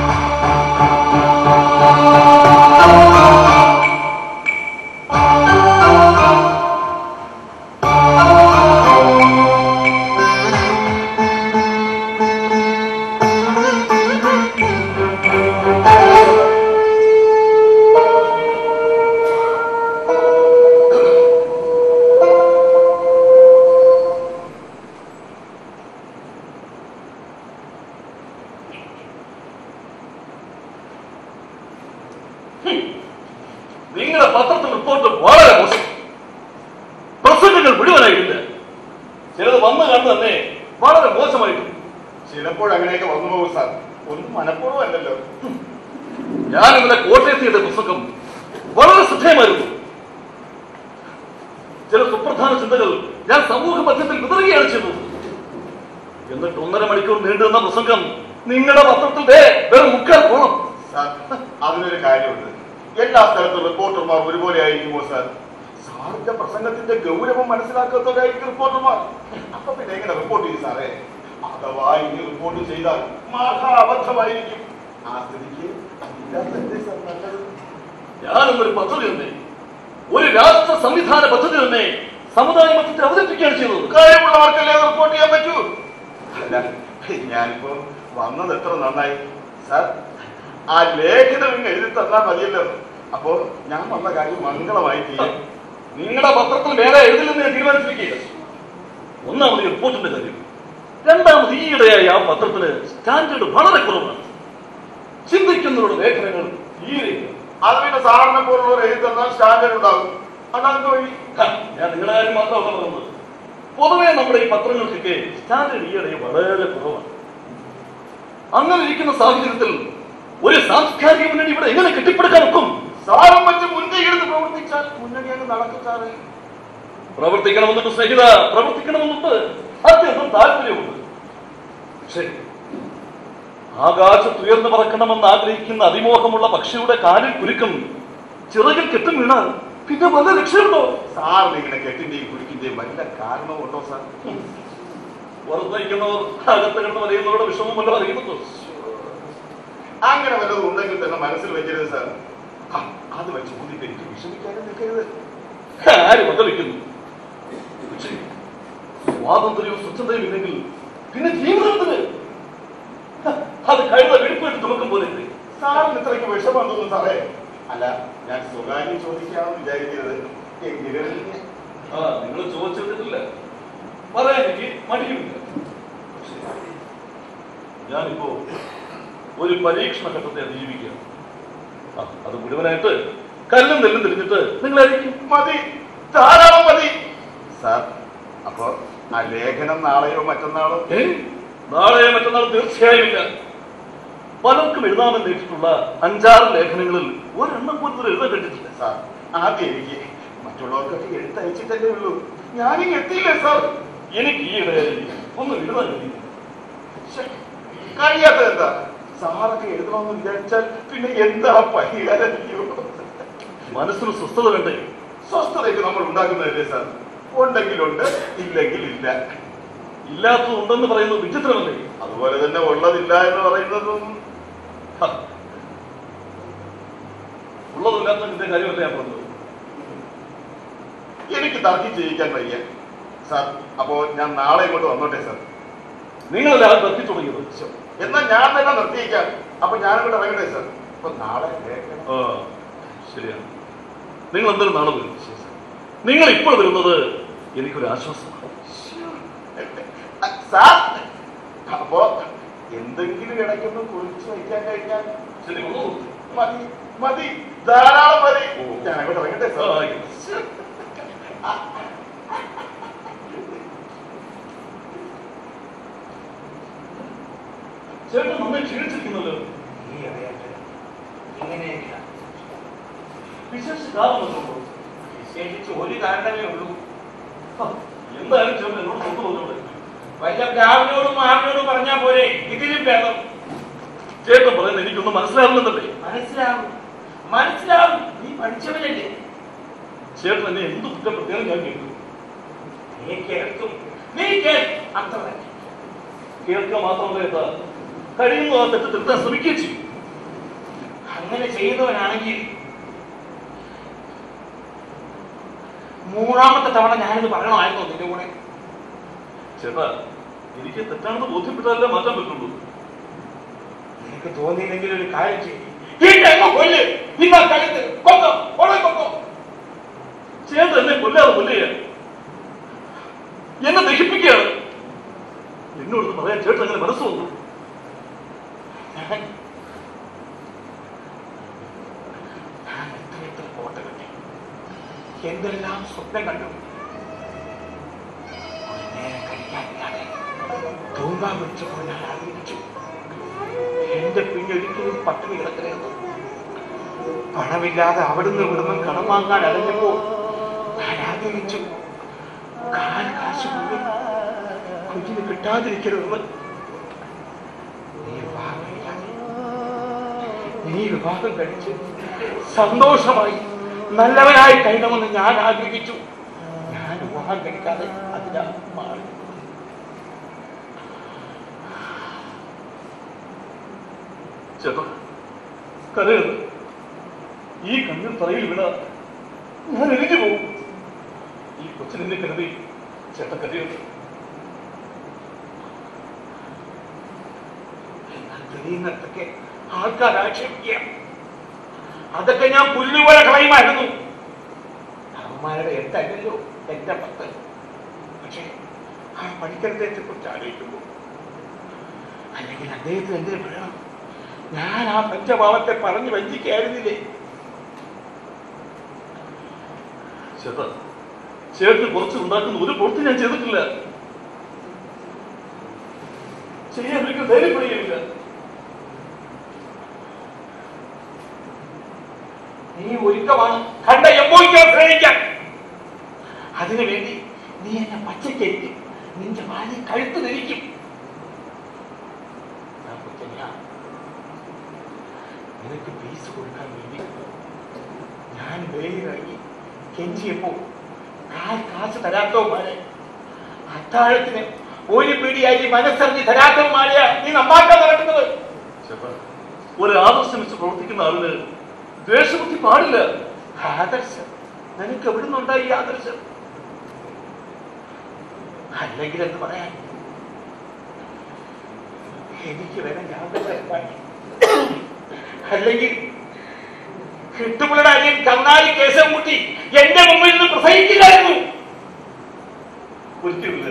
നിങ്ങളുടെ പത്രത്തിൽ റിപ്പോർട്ട് വളരെ മോശം പ്രസംഗങ്ങൾ മുഴുവനായിട്ടില്ല ചിലത് വന്നു കണ്ടു തന്നെ വളരെ മോശമായിട്ടുണ്ട് ചിലപ്പോൾ അങ്ങനെയൊക്കെ വന്നു പോകും സാർ ഒന്നും മനഃപൂർവ്വം അല്ലല്ലോ ഞാൻ ഇന്നലെ കോട്ടയത്ത് ചെയ്ത പുസ്തകം വളരെ ശ്രദ്ധേയമായിരുന്നു ചില സുപ്രധാന ചിന്തകൾ ഞാൻ സമൂഹ മധ്യത്തിൽ വിതറുകയാണ് ചെയ്തത് എന്നിട്ട് ഒന്നര മണിക്കൂർ നീണ്ടു നിന്ന പ്രസംഗം നിങ്ങളുടെ പത്രത്തിൽ ദേ വെറും മുക്കാൽ പോണം സാർ അതിനൊരു കാര്യമുണ്ട് എല്ലാ സ്ഥലത്തും റിപ്പോർട്ടർമാർ ഒരുപോലെ ആയിരിക്കുമോ സാർ സാറിന്റെ പ്രസംഗത്തിന്റെ ഗൗരവം മനസ്സിലാക്കാത്തവരായിരിക്കും റിപ്പോർട്ടർമാർ അപ്പൊ പിന്നെ എങ്ങനെ റിപ്പോർട്ട് ചെയ്യും സാറേ അഥവാ ഇനി റിപ്പോർട്ട് ചെയ്താൽ മഹാ അബദ്ധമായിരിക്കും ആ സ്ഥിതിക്ക് അതില്ലാത്തതല്ലേ സാർ നല്ലത് ഞാനൊന്നൊരു പദ്ധതി തന്നെ ഒരു രാഷ്ട്ര സംവിധാന പദ്ധതി തന്നെ സമുദായ മധ്യത്തിൽ അവതരിപ്പിക്കുകയാണ് ചെയ്തത് കഴിവുള്ളവർക്കല്ലേ അത് റിപ്പോർട്ട് ചെയ്യാൻ പറ്റൂ അല്ല ഞാനിപ്പോ വന്നത് എത്ര നന്നായി സാർ ആ ലേഖനം ഇങ്ങ് എഴുതി തന്നാൽ മതിയല്ലോ അപ്പോ ഞാൻ വന്ന കാര്യം മംഗളമായി തീരും നിങ്ങളുടെ പത്രത്തിൽ വേറെ എഴുതില്ലെന്ന് ഞാൻ തീരുമാനിച്ചിരിക്കുക ഒന്നാമത് ഈ റിപ്പോർട്ടിന്റെ കാര്യം രണ്ടാമത് ഈയിടെയായി ആ പത്രത്തിന് സ്റ്റാൻഡേർഡ് വളരെ കുറവാണ് ചിന്തിക്കുന്നവരുടെ ലേഖനങ്ങൾ തീരെയില്ല അത് പിന്നെ സാറിനെ പോലുള്ളവർ എഴുതി തന്നാൽ സ്റ്റാൻഡേർഡ് ഉണ്ടാകും അതാണ് വഴി ഹ, ഞാൻ നിങ്ങളുടെ കാര്യം മാത്രമല്ല പറയുന്നത് പൊതുവെ നമ്മുടെ ഈ പത്രങ്ങൾക്കൊക്കെ സ്റ്റാൻഡേർഡ് ഈയിടെ വളരെ കുറവാണ് അങ്ങനെ ഇരിക്കുന്ന സാഹചര്യത്തിൽ ഒരു സാംസ്കാരിക മുന്നണി ഇവിടെ എങ്ങനെ കെട്ടിപ്പടുക്കാൻ ഒക്കും സാറും മറ്റും മുൻകൈ എടുത്ത് പ്രവർത്തിച്ചാൽ മുന്നണി അങ്ങ് നടക്കും സാറേ പ്രവർത്തിക്കണമെന്നുണ്ട് സ്നേഹിത പ്രവർത്തിക്കണമെന്നുണ്ട് അത്യന്തം താല്പര്യമുണ്ട് പക്ഷേ ആകാശത്തുയർന്നു പറക്കണമെന്ന് ആഗ്രഹിക്കുന്ന അതിമോഹമുള്ള പക്ഷിയുടെ കാലിൽ കുരുക്കം ചിറകിൽ കെട്ടും വീണാൽ പിന്നെ വല്ല ലക്ഷ്യമുണ്ടോ സാറിന് ഇങ്ങനെ കെട്ടിന്റെയും കുടിക്കിന്റെയും വല്ല കാരണമുണ്ടോ സാർ പുറത്തയക്കുന്നവർ അകത്ത് കിടന്ന് അറിയുന്നവരുടെ വിഷമമല്ലോ അറിയുന്നുണ്ടോ അങ്ങനെ വല്ലതും ഉണ്ടെങ്കിൽ തന്നെ മനസ്സിൽ വെക്കരുത് സാർ ആ, അത് വെച്ച് ഊന്നിട്ട് എനിക്ക് വിഷമിക്കാനും നിൽക്കരുത് ആര് വന്നിരിക്കുന്നു പക്ഷേ സ്വാതന്ത്ര്യവും സ്വച്ഛതയും ഇല്ലെങ്കിൽ പിന്നെ ജീവിതത്തിന് അത് കഴുത വെടിപ്പിട്ട് തുറക്കും പോലെ സാറിന് ഇത്രയ്ക്ക് വിഷമം തോന്നുന്നു സാറേ അല്ല ഞാൻ സ്വകാര്യം ചോദിക്കാമെന്ന് വിചാരിക്കരുത് എങ്കിലും ആ നിങ്ങൾ ചോദിച്ചിട്ടില്ല പറയാൻ എനിക്ക് മടിയുമില്ല പക്ഷേ, ഞാനിപ്പോ ഒരു പരീക്ഷണ ഘട്ടത്തെ അതിജീവിക്കുകയാണ് ആ, അത് മുഴുവനായിട്ട് കല്ലും നെല്ലും തിരിഞ്ഞിട്ട് നിങ്ങളായിരിക്കും മതി ധാരാളം മതി സാർ അപ്പോ ആ ലേഖനം നാളെയോ മറ്റന്നാളോ ഏ? നാളെ മറ്റന്നാൾ തീർച്ചയായും ഇല്ല പലർക്കും എഴുതാമെന്ന് ഏറ്റിട്ടുള്ള അഞ്ചാറ് ലേഖനങ്ങളിൽ ഒരെണ്ണം പോലും ഇതുവരെ എഴുതാൻ കണ്ടിട്ടില്ല സാർ ആദ്യം എനിക്ക് മറ്റുള്ളവർക്കൊക്കെ എഴുത്തയച്ചിട്ടല്ലേ ഉള്ളൂ ഞാനിങ്ങ് എത്തിയില്ലേ സാർ എനിക്ക് ഈയിടെ ഒന്ന് എഴുതാൻ കഴിയും ശ്ശെ, കഴിയാത്തത് എന്താ സാറൊക്കെ എഴുതണമെന്ന് വിചാരിച്ചാൽ പിന്നെ എന്താ പരിഹാരം അയ്യോ. മനസ്സിന് സ്വസ്ഥത വേണ്ടേ സ്വസ്ഥതയ്ക്ക് നമ്മൾ ഉണ്ടാക്കുന്നതല്ലേ സാർ ഉണ്ടെങ്കിലുണ്ട് ഇല്ലെങ്കിൽ ഇല്ല ഇല്ലാത്തതുണ്ടെന്ന് പറയുന്നത് വിചിത്രമല്ലേ അതുപോലെ തന്നെ ഉള്ളതില്ല എന്ന് പറയുന്നതും ഹ. ഉള്ളതില്ലാത്തതിന്റെ കാര്യമല്ല ഞാൻ പറഞ്ഞത് എനിക്ക് തർക്കം ചെയ്യിക്കാൻ വയ്യ സാർ അപ്പോ ഞാൻ നാളെ ഇങ്ങോട്ട് വന്നോട്ടെ സാർ നിങ്ങളല്ല അത് നിർത്തി തുടങ്ങിയത് ശ്ശോ, എന്നാ ഞാൻ തന്നെ നിർത്തിയിക്കാം അപ്പൊ ഞാൻ ഇങ്ങോട്ട് ഇറങ്ങട്ടെ സാർ അപ്പൊ നാളെ കേൾക്കണം. ആ ശരിയാണ് നിങ്ങൾ എന്തായാലും നാളെ വരും നിങ്ങൾ ഇപ്പോൾ വരുന്നത് എനിക്കൊരു ആശ്വാസമാണ് അ, സാർ അപ്പോ എന്തെങ്കിലും ഇടയ്ക്കൊന്ന് കുറിച്ച് വയ്ക്കാൻ കഴിഞ്ഞാൽ ശരി ഒന്ന് നിർത്ത്. മതി മതി ധാരാളം മതി ഓ. ഞാൻ അങ്ങോട്ട് ഇറങ്ങട്ടെ ആ, സാർ ആയിക്കോട്ടെ. ചേട്ടൻ നന്നായി ക്ഷീണിച്ചിരിക്കുന്നല്ലോ നീ അറിയാത്ത ഇങ്ങനെയൊക്കെ വിശേഷ കാരണം വിശേഷിച്ച് ഒരു കാരണമേ ഉള്ളൂ എന്തായാലും ചേട്ടൻ എന്നോട് സ്വന്തം പറഞ്ഞോളെ വല്ല രാവിനോടും മാറിനോടും പറഞ്ഞാൽ പോരെ ഇതിലും ഭേദം ചേട്ടൻ പറയുന്നത് എനിക്കൊന്നും മനസ്സിലാകുന്നുണ്ടല്ലേ മനസ്സിലാവും മനസ്സിലാവും നീ പഠിച്ചവനല്ലേ ചേട്ടൻ എന്നെ എന്ത് കുറ്റപ്പെടുത്തിയാലും ഞാൻ കേൾക്കും നീ കേൾക്കും നീ കേൾ അത്ര തന്നെ കേൾക്കുക മാത്രമല്ല എന്താ കഴിയുന്നു ആ തെറ്റ് തിരുത്താൻ ശ്രമിക്കുകയും ചെയ്യും അങ്ങനെ ചെയ്യുന്നവനാണെങ്കിൽ മൂന്നാമത്തെ തവണ ഞാനിത് പറയണമായിരുന്നു നിന്റെ കൂടെ ചേട്ടാ എനിക്ക് തെറ്റാണെന്ന് ബോധ്യപ്പെട്ടാലേ മാറ്റാൻ പറ്റുള്ളൂ നിനക്ക് തോന്നിയില്ലെങ്കിൽ ഒരു കാര്യം ചെയ്യും ഇന്നങ്ങ് കൊല്ല് ഇന്ന കഴുത്ത് കൊന്നോ കൊള്ളെ കൊന്നോ ചേട്ടൻ എന്നെ കൊല്ലാതെ കൊല്ലുക എന്നെ ദഹിപ്പിക്കുകയാണ് എന്നോട് ഇത് പറയാൻ ചേട്ടൻ അങ്ങനെ മനസ്സ് വന്നു ഞാൻ ഞാൻ എത്ര എത്ര കോട്ട കെട്ടി എന്തെല്ലാം സ്വപ്നം കണ്ടു ഒരു നേരം കഴിക്കാനില്ലാതെ തൂമ്പാൻ പിടിച്ചപ്പോൾ ഞാൻ ആഗ്രഹിച്ചു എന്റെ പിന്നൊരിക്കലും പട്ടിണി കിടക്കരുത് പണമില്ലാതെ അവിടുന്ന് ഇവിടുന്ന് കടം വാങ്ങാൻ അടഞ്ഞപ്പോൾ ഞാൻ ആഗ്രഹിച്ചു കാൽ കാശ് പോലും കുഞ്ഞിന് കിട്ടാതിരിക്കരുതെന്ന് നീ വിവാഹം കഴിക്കാതെ നീ വിവാഹം കഴിച്ച് സന്തോഷമായി നല്ലവനായി കഴിയണമെന്ന് ഞാൻ ആഗ്രഹിച്ചു ഞാൻ വിവാഹം കഴിക്കാതെ അതിനാ മാറി ചേട്ടാ കരയരുത് ഈ കണ്ണിൽ തറയിൽ വീണ ഞാൻ എരിഞ്ഞു പോകും ഈ കൊച്ചിനെ കരുതി ചേട്ടൻ കരയരുത് എന്നാൽ തെളിയുന്നിടത്തൊക്കെ ആൾക്കാർ ആക്ഷേപിക്കുക അതൊക്കെ ഞാൻ പുല്ലുപോലെ കളയുമായിരുന്നു അവന്മാരുടെ എട്ടല്ലല്ലോ എന്റെ പത്ത് പക്ഷേ ആ പണിക്കരത്തെ കുറിച്ച് ആലോചിക്കുമ്പോൾ അല്ലെങ്കിൽ അദ്ദേഹത്തിന് എന്തിനു പറയണം ഞാൻ ആ പഞ്ചഭാവത്തെ പറഞ്ഞു വഞ്ചിക്കായിരുന്നില്ലേ ചേട്ടാ ചേട്ടന് കുറച്ച് ഉണ്ടാക്കുന്ന ഒരു പ്രവൃത്തി ഞാൻ ചെയ്തിട്ടില്ല ചെയ്യാൻ ഒരിക്കലും ധൈര്യപ്പെടുകയില്ല നീ ഒരുക്കമാണ് കണ്ട എമ്പോയിക്കാൻ ശ്രമിക്കാൻ അതിനു വേണ്ടി നീ എന്നെ പച്ചക്കരിക്കും നിന്റെ വാലി കഴുത്ത് ധരിക്കും അവർക്ക് ഫീസ് കൊടുക്കാൻ വേണ്ടി ഞാൻ വെളിയിലിറങ്ങി കെഞ്ചിയപ്പോ കാൽ കാശ് തരാത്തവന്മാരെ അത്താഴത്തിന് ഒരു പിടിയായി മനസ്സറിഞ്ഞ് തരാത്തവന്മാരെയാ നീ നമ്പാക്കാൻ നടക്കുന്നത് ചേട്ടാ ഒരു ആദർശം വെച്ച് പ്രവർത്തിക്കുന്ന ആളിന് ദ്വേഷബുദ്ധി പാടില്ല ആദർശം നിനക്ക് എവിടുന്നുണ്ടായി ഈ ആദർശം അല്ലെങ്കിൽ എന്ന് പറയാൻ എനിക്ക് വേണം ഞാൻ തന്നെ ഉണ്ടാക്കി. അല്ലെങ്കിൽ കിട്ടുപിള്ളയുടെ അനിയൻ കന്നാലി കേസം കൂട്ടി എന്റെ മുമ്പിൽ നിന്ന് പ്രസംഗിക്കില്ലായിരുന്നു ഒരിക്കലുമില്ല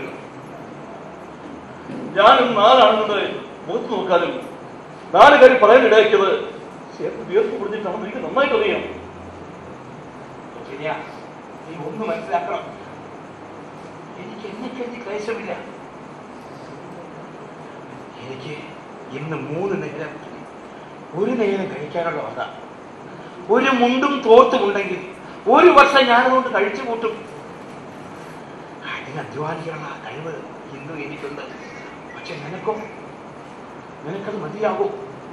ഞാനും നാലാണെന്നത് മുഖത്ത് നോക്കാനും നാല് കാര്യം പറയാൻ ഇടയാക്കിയത് ചേർത്ത് വീർപ്പ് കുടിഞ്ഞിട്ടാണെന്ന് എനിക്ക് നന്നായിട്ട് അറിയാം ശരിയാ നീ ഒന്ന് മനസ്സിലാക്കണം എനിക്ക് എന്നെ കരുതി ക്ലേശമില്ല എനിക്ക് ഇന്ന് മൂന്ന് നേരം ഒരു നേരം കഴിക്കാനുള്ള വക ഒരു മുണ്ടും തോർത്തുമുണ്ടെങ്കിൽ ഒരു വർഷം ഞാനതുകൊണ്ട് കഴിച്ചു കൂട്ടും അതിന് അധ്വാനിക്കാനുള്ള ആ കഴിവ് ഇന്നും എനിക്കുണ്ട് പക്ഷെ നിനക്കോ നിനക്കത് മതിയാകും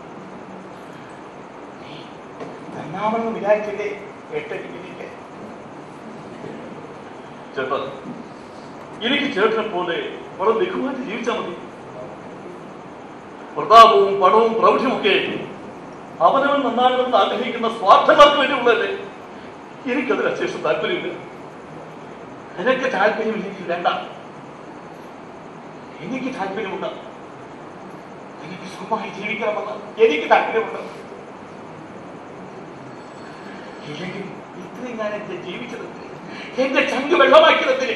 നീ നന്നാമെന്ന് വിചാരിച്ചില്ലേ എട്ടടിക്ക് ചേട്ടാ എനിക്ക് ചേട്ടനെ പോലെ വളരെ ലഘുവായിട്ട് ജീവിച്ചാൽ മതി പ്രതാപവും പണവും പ്രൗഢ്യമൊക്കെ അവനവൻ നന്നാകണമെന്ന് ആഗ്രഹിക്കുന്ന സ്വാർത്ഥമാർക്ക് വേണ്ടിയുള്ളതല്ലേ എനിക്കതിൽ അശേഷം താല്പര്യമില്ല നിനക്ക് താല്പര്യമില്ലെങ്കിൽ വേണ്ട എനിക്ക് താല്പര്യമുണ്ട് എനിക്ക് സുഖമായി ജീവിക്കണമെന്ന് എനിക്ക് താല്പര്യമുണ്ട് ഇല്ലെങ്കിൽ ഇത്രയും ഞാൻ എന്റെ ജീവിച്ചത് എന്റെ ചങ്ക് വെള്ളമാക്കിയതെന്തിന്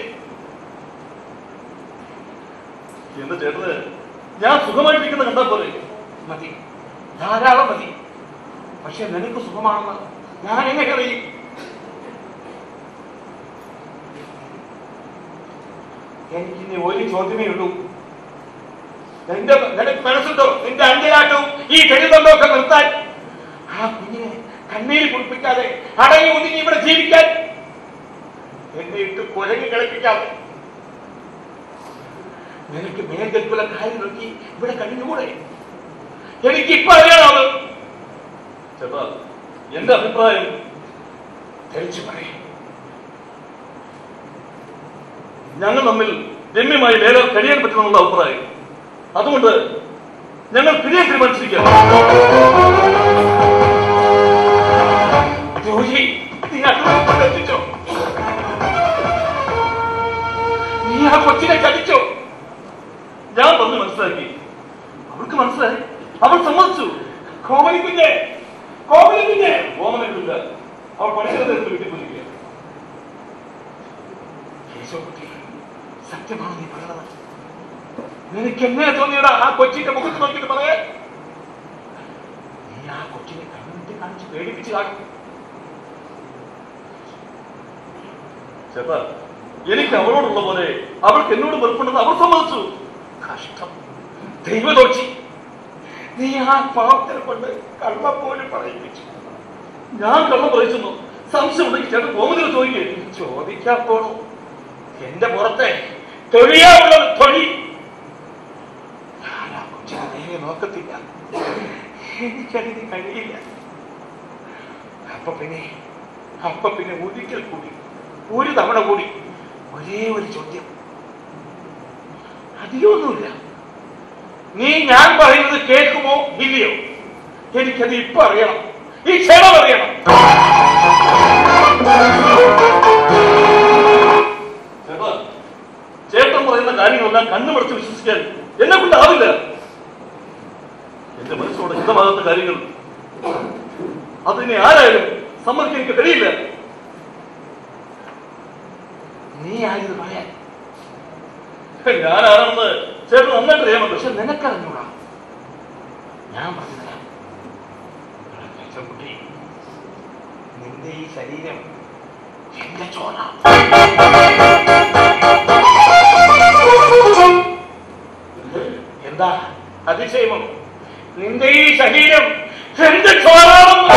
എന്റെ ചേട്ടന് ഞാൻ സുഖമായിട്ടിരിക്കുന്ന കണ്ടാൽ പോലെ മതി ധാരാളം മതി പക്ഷെ നിനക്ക് സുഖമാണെന്ന് ഞാൻ എങ്ങനെ അറിയും എനിക്ക് ഇനി ഒരു ചോദ്യമേ ഉള്ളൂ നിന്റെ നിനക്ക് മനസ്സുണ്ടോ നിന്റെ അഞ്ചലാട്ടവും ഈ കരുതണ്ടോ ഒക്കെ നിർത്താൻ ആ കുഞ്ഞിനെ കണ്ണീര് കുളിപ്പിക്കാതെ അടങ്ങി ഒതുങ്ങി ഇവിടെ ജീവിക്കാൻ എന്നെ ഇട്ട് കുഴങ്ങി കളിപ്പിക്കാതെ നിനക്ക് മേൽക്കൽക്കുള്ള കാര്യം നോക്കി ഇവിടെ കഴിഞ്ഞുകൂടെ എനിക്ക് ഇപ്പൊ അറിയാണോ ചേട്ടാ എന്റെ അഭിപ്രായം തെളിച്ചു പറയും ഞങ്ങൾ തമ്മിൽ രമ്യമായി വേറെ കഴിയാൻ പറ്റുമെന്നുള്ള അഭിപ്രായം അതുകൊണ്ട് ഞങ്ങൾ പിരിയാൻ തീരുമാനിച്ചിരിക്കുകയാണ് ജോലി നീ അതുകൊണ്ട് എത്തിച്ചോ നീ ആ കൊച്ചിനെ ചതിച്ചോ ഞാൻ പറഞ്ഞ് മനസ്സിലാക്കി അവൾക്ക് മനസ്സിലായി അവൾ സമ്മതിച്ചു കോമലി കുഞ്ഞെ കോമലി കുഞ്ഞെ ഓമനക്കില്ല അവൾ പഠിക്കുന്നത് വീട്ടിൽ പോയിരിക്കുക കേശവകുട്ടി സത്യമാണ് നീ പറയണത് നിനക്ക് എങ്ങനെ തോന്നിയടാ ആ കൊച്ചിന്റെ മുഖത്ത് നോക്കിയിട്ട് പറയാൻ നീ ആ കൊച്ചിനെ കണ്ണുറ്റി കാണിച്ച് പേടിപ്പിച്ച് കാണും ചേട്ടാ എനിക്ക് അവളോടുള്ള പോലെ അവൾക്ക് എന്നോട് വെറുപ്പുണ്ടെന്ന് അവൾ സമ്മതിച്ചു കഷ്ടം ദൈവദോഷി നീ ആ പാവത്തിനെ കൊണ്ട് കള്ള പോലും പറയിപ്പിച്ചു ഞാൻ കള്ളം പറയിച്ചെന്നു സംശയം ഉണ്ടെങ്കിൽ ചേട്ടൻ കോമതിയിൽ ചോദിക്കേ ചോദിക്കാൻ പോണു എന്റെ പുറത്തെ തൊഴിയാവുള്ളത് തൊഴി ഞാൻ ആ കൊച്ചിനെ നേരെ നോക്കത്തില്ല എനിക്കതിന് കഴിയില്ല അപ്പൊ പിന്നെ അപ്പൊ പിന്നെ ഒരിക്കൽ കൂടി ഒരു തവണ കൂടി ഒരേ ഒരു ചോദ്യം അധികമൊന്നുമില്ല നീ ഞാൻ പറയുന്നത് കേൾക്കുമോ ഇല്ലയോ എനിക്കത് ഇപ്പൊ അറിയണം ഈ ക്ഷണം അറിയണം ചേട്ടാ ചേട്ടൻ പറയുന്ന കാര്യങ്ങളെല്ലാം കണ്ണുമടച്ച് വിശ്വസിക്കാൻ എന്നെ കൊണ്ടാവില്ല എന്റെ മനസ്സോട് ഹിതമാകാത്ത കാര്യങ്ങൾ അതിനെ ആരായാലും സമ്മതിക്കാൻ എനിക്ക് കഴിയില്ല നീ ആരിത് പറയാൻ ഞാൻ ആരാണെന്ന് ചേട്ടൻ നന്നായിട്ട് അറിയാമല്ലോ പക്ഷെ നിനക്കറിഞ്ഞൂടാ ഞാൻ പറഞ്ഞുതരാം എടാ കേശവൻകുട്ടി, നിന്റെ ഈ ശരീരം എന്റെ ചോര എന്താ അതിശയമോ നിന്റെ ഈ ശരീരം എന്റെ ചോരാണെന്ന്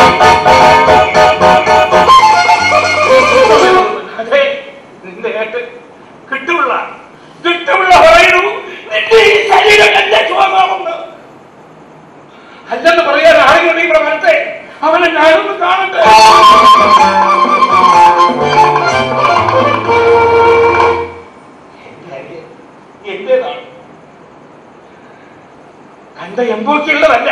അതെ നിന്റെ ഏട്ട് കിട്ടുള്ള കിട്ടുള്ള പറയുന്നു നിന്റെ ഈ ശരീരം എന്റെ ചോരാണെന്ന് അല്ലെന്ന് പറയാൻ ആരെങ്കിലും ഇവിടെ വരട്ടെ അവനെ ഞാനൊന്ന് കാണട്ടെ എന്റെ അരിയൻ എന്റേതാണ് കണ്ട എമ്പോക്കുള്ളതല്ല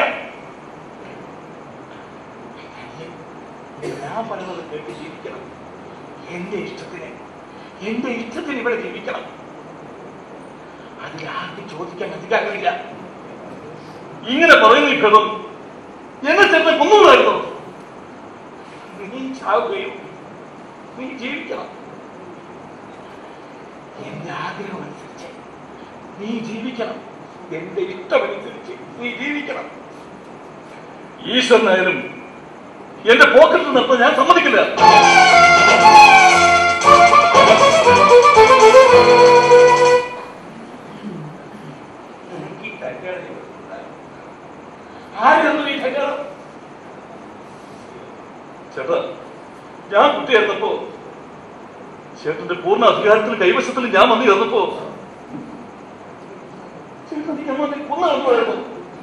ഞാൻ പറയുന്നത് കേട്ട് ജീവിക്കണം എന്റെ ഇഷ്ടത്തിന് എന്റെ ഇഷ്ടത്തിന് ഇവിടെ ജീവിക്കണം അതിൽ ആർക്കും ചോദിക്കാൻ അധികാരമില്ല ഇങ്ങനെ പറയുന്ന ഈ ഭേദം എന്നെ ചേട്ടനെ കൊന്നുകൂടായിരുന്നു നീ ചാവുകയും നീ ജീവിക്കണം എന്റെ ആഗ്രഹം അനുസരിച്ച് നീ ജീവിക്കണം എന്റെ ഇഷ്ടമനുസരിച്ച് നീ ജീവിക്കണം ഈശ്വരനായാലും എന്റെ പോക്കറ്റിൽ നിർത്താൻ ഞാൻ സമ്മതിക്കില്ല എനിക്ക് ഈ കല്യാണം ചെയ്തിട്ടുണ്ടായിരുന്നു. ആരായിരുന്നു ഈ കല്യാണം ചേട്ടാ ഞാൻ കുട്ടിയായിരുന്നപ്പോ ചേട്ടന്റെ പൂർണ്ണ അധികാരത്തിൽ കൈവശത്തിൽ ഞാൻ വന്നു ചേർന്നപ്പോ ചേട്ടൻ നീ ഞാൻ വന്ന് കൊന്നു കാണുമായിരുന്നു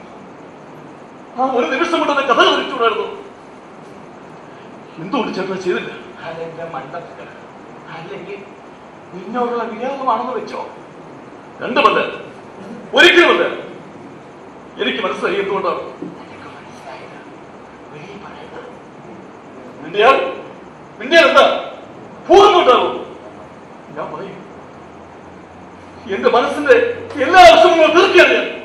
ആ ഒരു നിമിഷം കൊണ്ട് എന്നെ കഥ കളിച്ചുകൂടായിരുന്നു എന്തുകൊണ്ട് ചേട്ടൻ ചെയ്തില്ല അതെന്റെ മണ്ടത്തിൽ അല്ലെങ്കിൽ നിന്നോടുള്ള വിരോധമാണെന്ന് വെച്ചോ രണ്ടുമല്ല ഒരിക്കലുമല്ല എനിക്ക് മനസ്സിലായി എന്തുകൊണ്ടാണ് നിനക്ക് മനസ്സിലായില്ല വെളിയിൽ പറയുന്നത് മിണ്ടിയാൽ മിണ്ടിയാൽ എന്താ ഭൂകമ്പം ഉണ്ടാകും ഞാൻ പറയും എന്റെ മനസ്സിന്റെ എല്ലാ ആവശ്യങ്ങളും തീർക്കുകയാണ് ഞാൻ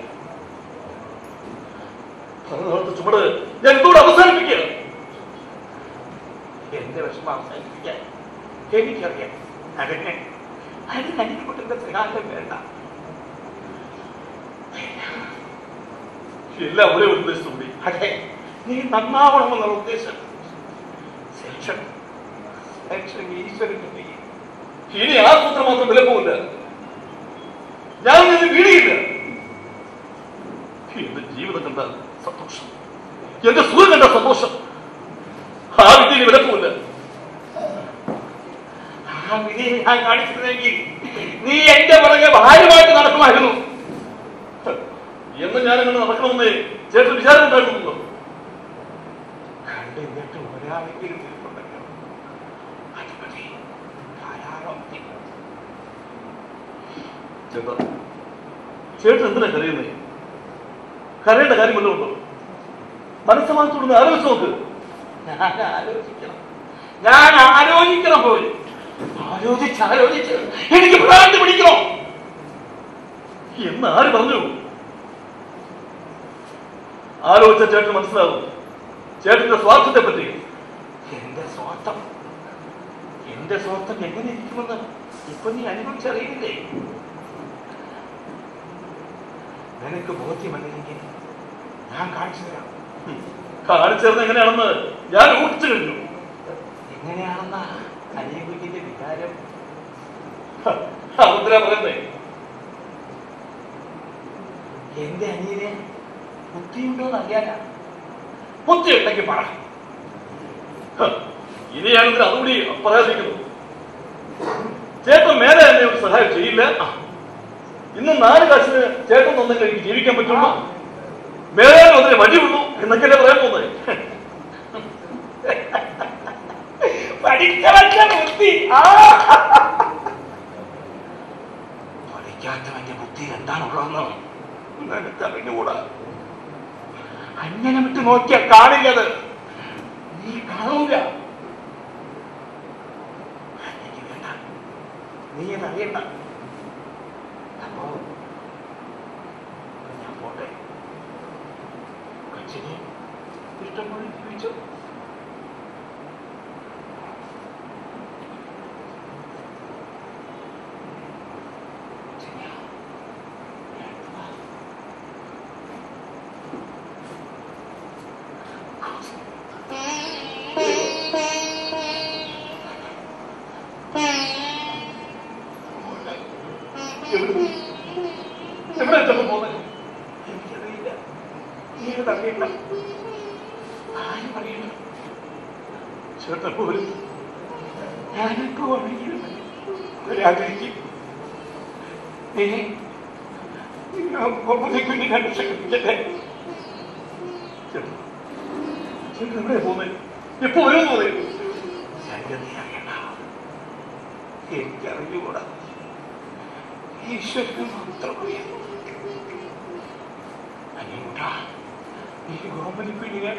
ഭരണകാലത്തെ ചുമട് ഞാൻ ഇതോടെ അവസാനിപ്പിക്കുക എന്റെ വിഷമം അവസാനിപ്പിക്കാൻ എനിക്കറിയാം അതിന് അതിന് അനിക്കുട്ടിന്റെ സഹായം വേണ്ട എല്ലാം ഒരേ ഒരു ഉദ്ദേശത്തോടെ അതെ നീ നന്നാവണമെന്നുള്ള ഉദ്ദേശം ശിക്ഷ ശിക്ഷ ഈശ്വരന്റെ കയ്യിൽ ഇനി ആ സൂത്രം മാത്രം വില പോകില്ല ഞാൻ നിന്ന് വീണിയില്ല എന്റെ ജീവിതം കണ്ട സന്തോഷം എന്റെ സുഖം കണ്ട സന്തോഷം ആ വിദ്യയിൽ വില പോകില്ല ആ വിധി ഞാൻ കാണിച്ചിരുന്നെങ്കിൽ നീ എന്റെ പുറകെ ഭാര്യമായിട്ട് നടക്കുമായിരുന്നു എന്ന് ഞാനങ്ങനെ നടക്കണമെന്ന് ചേട്ടൻ വിചാരം ഉണ്ടായിരുന്നല്ലോ കണ്ടിട്ട് ഒരാളെങ്കിലും തിരിപ്പുണ്ടല്ലോ അത് മതി ധാരാളം മതി. ചേട്ടാ ചേട്ടൻ എന്തിനാ കരയുന്നേ കരയേണ്ട കാര്യം വല്ലതും ഉണ്ടോ മനസ്സമാനത്തോടൊന്ന് ആലോചിച്ച് നോക്ക് ഞാൻ ആലോചിക്കണം ഞാൻ ആലോചിക്കണം പോലും ആലോചിച്ച് ആലോചിച്ച് എനിക്ക് ഭ്രാന്ത് പിടിക്കണോ എന്ന് ആര് പറഞ്ഞു ആലോചിച്ച ചേട്ടൻ മനസ്സിലാവും ചേട്ടന്റെ സ്വാർത്ഥത്തെ പറ്റി എന്റെ സ്വാർത്ഥം എന്റെ സ്വാർത്ഥം എങ്ങനെ ഇരിക്കുമെന്ന് ഇപ്പൊ നീ അനുഭവിച്ചറിയില്ലേ നിനക്ക് ബോധ്യമല്ലെങ്കിൽ ഞാൻ കാണിച്ചു തരാം കാണിച്ചേർന്ന് എങ്ങനെയാണെന്ന് ഞാൻ ഊഹിച്ചു കഴിഞ്ഞു എങ്ങനെയാണെന്നാ അനിയകുഞ്ഞിന്റെ വികാരം അതെന്തിനാ പറയുന്നേ എന്റെ അനിയനെ ബുദ്ധിയുണ്ടോ എന്ന് അറിയാനാ ബുദ്ധി ഉണ്ടെങ്കിൽ പറ ഹ, ഇനി ഞാനെന്തിനാ അതുകൂടി പറയാതിരിക്കുന്നു ചേട്ടൻ മേലെ എന്നെ ഒരു സഹായം ചെയ്യില്ല ഇന്ന് നാല് കാശിന് ചേട്ടൻ തന്നെങ്കിൽ എനിക്ക് ജീവിക്കാൻ പറ്റുള്ളൂ മേലെ അതിന് വഴിയുള്ളൂ എന്നൊക്കെയല്ലേ പറയാൻ പോകുന്നത് പഠിച്ചവന്റെ ബുദ്ധി ആ പഠിക്കാത്തവന്റെ ബുദ്ധി എന്താണുള്ളതെന്ന് നിനക്ക് അറിഞ്ഞുകൂടാ അങ്ങനെ വിട്ട് നോക്കിയാൽ കാണില്ലത് നീ കാണൂല എനിക്ക് വേണ്ട നീ അതറിയണ്ട അപ്പോ ഞാൻ പോട്ടെ കൊച്ചിനെ ഇഷ്ടംപോലെ ജീവിച്ചു എവിടെ എവിടെ ചേട്ടൻ പോകുന്നത് എനിക്കറിയില്ല നീ അറിയണ്ട ആരും അറിയണ്ട ചേട്ടൻ പോലും ഞാനിപ്പോ ആണെങ്കിലും ഒരാഗ്രഹിക്കും നീ കുഞ്ഞിനെ രക്ഷപ്പെടുത്തല്ലേ ചേട്ടൻ ചേട്ടൻ എവിടെയാ പോകുന്നത് എപ്പോ വരുമെന്ന് പറയൂ സംഗതി അറിയണ്ട എനിക്കറിഞ്ഞുകൂടാ ഈശ്വരന് മാത്രം അറിയാം അനിയൂട്ടാ ഈ ഗോമതി പിടിയെ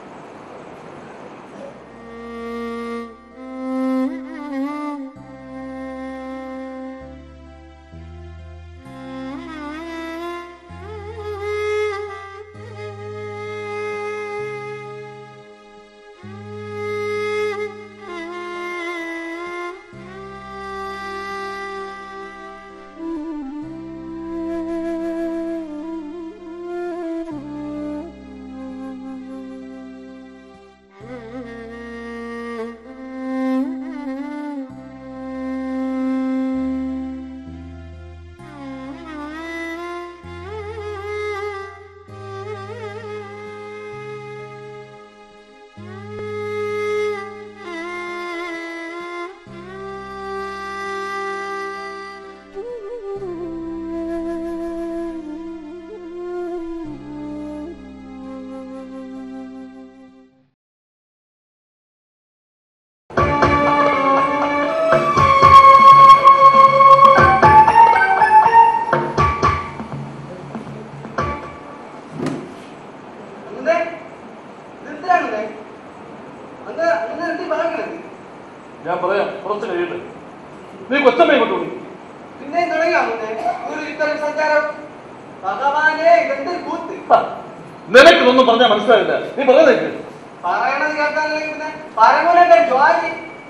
അന്നേ ഇതെന്തിനാണ് അന്ന് അന്ന് എന്തി പറയണത് ഞാൻ പറയാം കുറച്ച് കഴിയട്ടെ നീ കൊച്ചമ്മയെ കൊണ്ടുപോയി പിന്നെ തുടങ്ങിയാവുന്നേ ഒരു ഇത്തരം സഞ്ചാരം ഭഗവാനെ ഇതെന്തൊരു കൂത്ത് നിനക്കിതൊന്നും പറഞ്ഞാൽ മനസ്സിലാവില്ല നീ പറയുന്നേക്ക് പറയണത് കേൾക്കാനല്ലെങ്കിൽ പിന്നെ പരമോനെ ജ്വാലി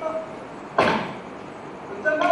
കുറ്റമ്പോ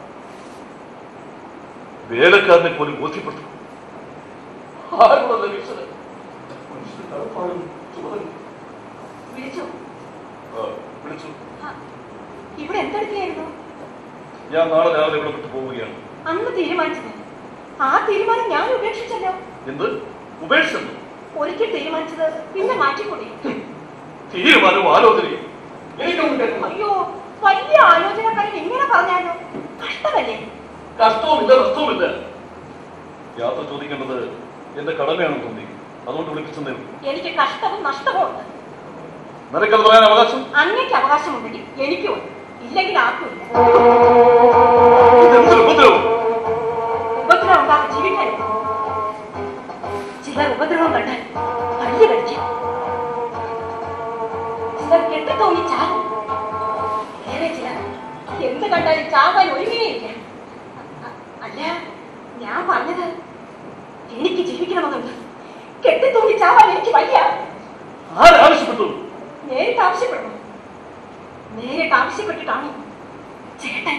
വേലക്കാരനെ പോലും ബോധ്യപ്പെടുത്തണം ആരോടല്ല ഈശ്വരൻ മനുഷ്യന്റെ കടപ്പാടും ചുമതലയും. വിളിച്ചു ആ, വിളിച്ചു ആ, ഇവിടെ എന്തെടുക്കുകയായിരുന്നു ഞാൻ നാളെ രാവിലെ ഇവിടെ വിട്ടു പോവുകയാണ് അന്ന് തീരുമാനിച്ചത് ആ തീരുമാനം ഞാൻ ഉപേക്ഷിച്ചല്ലോ എന്ത് ഉപേക്ഷിച്ചു ഒരിക്കൽ തീരുമാനിച്ചത് പിന്നെ മാറ്റിക്കൂടി തീരുമാനവും ആലോചനയും എനിക്കൊന്നും കേൾക്കണം അയ്യോ വലിയ ആലോചനക്കാരൻ ഇങ്ങനെ പറഞ്ഞാലോ കഷ്ടമല്ലേ കഷ്ടവുമില്ല നഷ്ടവുമില്ല യാത്ര ചോദിക്കേണ്ടത് എന്റെ കടമയാണെന്ന് തോന്നി അതുകൊണ്ട് വിളിപ്പിച്ചെന്നേ ഉള്ളൂ. എനിക്ക് കഷ്ടവും നഷ്ടവും ഉണ്ട് നിനക്കത് പറയാൻ അവകാശം അങ്ങേക്ക് അവകാശമുണ്ടെങ്കിൽ എനിക്കും ഉണ്ട് ഇല്ലെങ്കിൽ ആർക്കുമില്ല ഇതെന്തൊരു ഉപദ്രവം ഉപദ്രവം ഉണ്ടാക്കി ജീവിക്കാൻ ചിലർ ഉപദ്രവം കണ്ടാൽ പള്ളി കഴിക്കും ചിലർ കെട്ടിത്തോന്നി ചാകും വേറെ ചിലർ എന്ത് കണ്ടാലും ചാകാൻ ഒരുങ്ങുകയില്ല അ- അല്ല ഞാൻ പറഞ്ഞത് എനിക്ക് ജീവിക്കണമെന്നുണ്ട് കെട്ടിത്തോന്നി ചാവാൻ എനിക്ക് വയ്യ ആരാവശ്യപ്പെട്ടു നേരിട്ട് ആവശ്യപ്പെടണം നേരിട്ട് ആവശ്യപ്പെട്ടിട്ടാണ് ചേട്ടൻ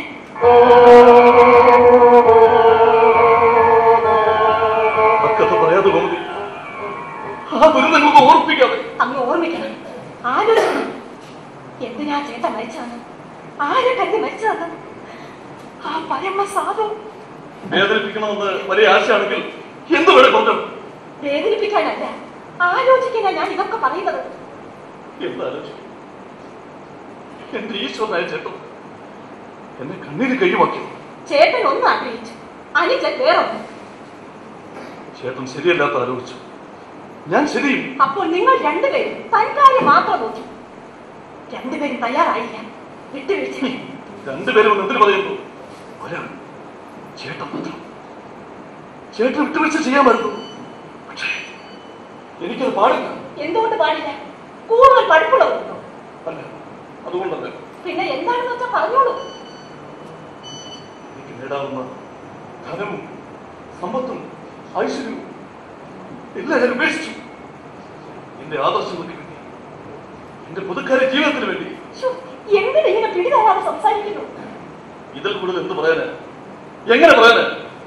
ആ കഥ പറയാതെ ഗോമതി ആ ദുരിതങ്ങളൊന്നും ഓർപ്പിക്കാതെ അങ്ങ് ഓർമ്മിക്കണം ആലോചിക്കണം എന്തിനാ ചേട്ടൻ മരിച്ചതെന്ന് ആരെ കരുതി മരിച്ചതെന്ന് ആ പരമ സാധു വേദനിപ്പിക്കണമെന്ന് വലിയ ആശയാണെങ്കിൽ എന്ത് വേണേ പറഞ്ഞു വേദനിപ്പിക്കാനല്ല ആലോചിക്കാനാ ഞാൻ ഇതൊക്കെ പറയുന്നത് എന്താലോചിക്കും എന്റെ ഈശ്വരനായ ചേട്ടൻ എന്നെ കണ്ണീര് കഴിയുമാക്കി ചേട്ടൻ ഒന്ന് ആഗ്രഹിച്ചു അനുജൻ വേറൊന്ന് ചേട്ടൻ ശരിയല്ലാത്ത ആലോചിച്ചു ഞാൻ ശരിയും അപ്പോൾ നിങ്ങൾ രണ്ടുപേരും തൻകാര്യം മാത്രം നോക്കി രണ്ടുപേരും തയ്യാറായില്ല വിട്ടുവീഴ്ച രണ്ടുപേരും ഒന്ന് എന്തിനു പറയുന്നു ഒരാൾ ചേട്ടൻ മാത്രം ചേട്ടൻ വിട്ടുവീഴ്ച ചെയ്യാമായിരുന്നു പക്ഷേ എനിക്കത് പാടില്ല എന്തുകൊണ്ട് പാടില്ല കൂടുതൽ പഠിപ്പുള്ളവരുണ്ടോ അല്ല അതുകൊണ്ടല്ല പിന്നെ എന്താണെന്ന് വെച്ചാൽ പറഞ്ഞോളൂ എനിക്ക് നേടാവുന്ന ധനവും സമ്പത്തും ഐശ്വര്യവും എല്ലാം ഞാൻ ഉപേക്ഷിച്ചു എന്റെ ആദർശങ്ങൾക്ക് വേണ്ടി എന്റെ പുതുക്കാരെ ജീവിതത്തിന് വേണ്ടി ശ്ശോ, എന്തിന് ഇങ്ങനെ പിടിതരാതെ സംസാരിക്കുന്നു ഇതിൽ കൂടുതൽ എന്ത് പറയാന് എങ്ങനെ പറയാന്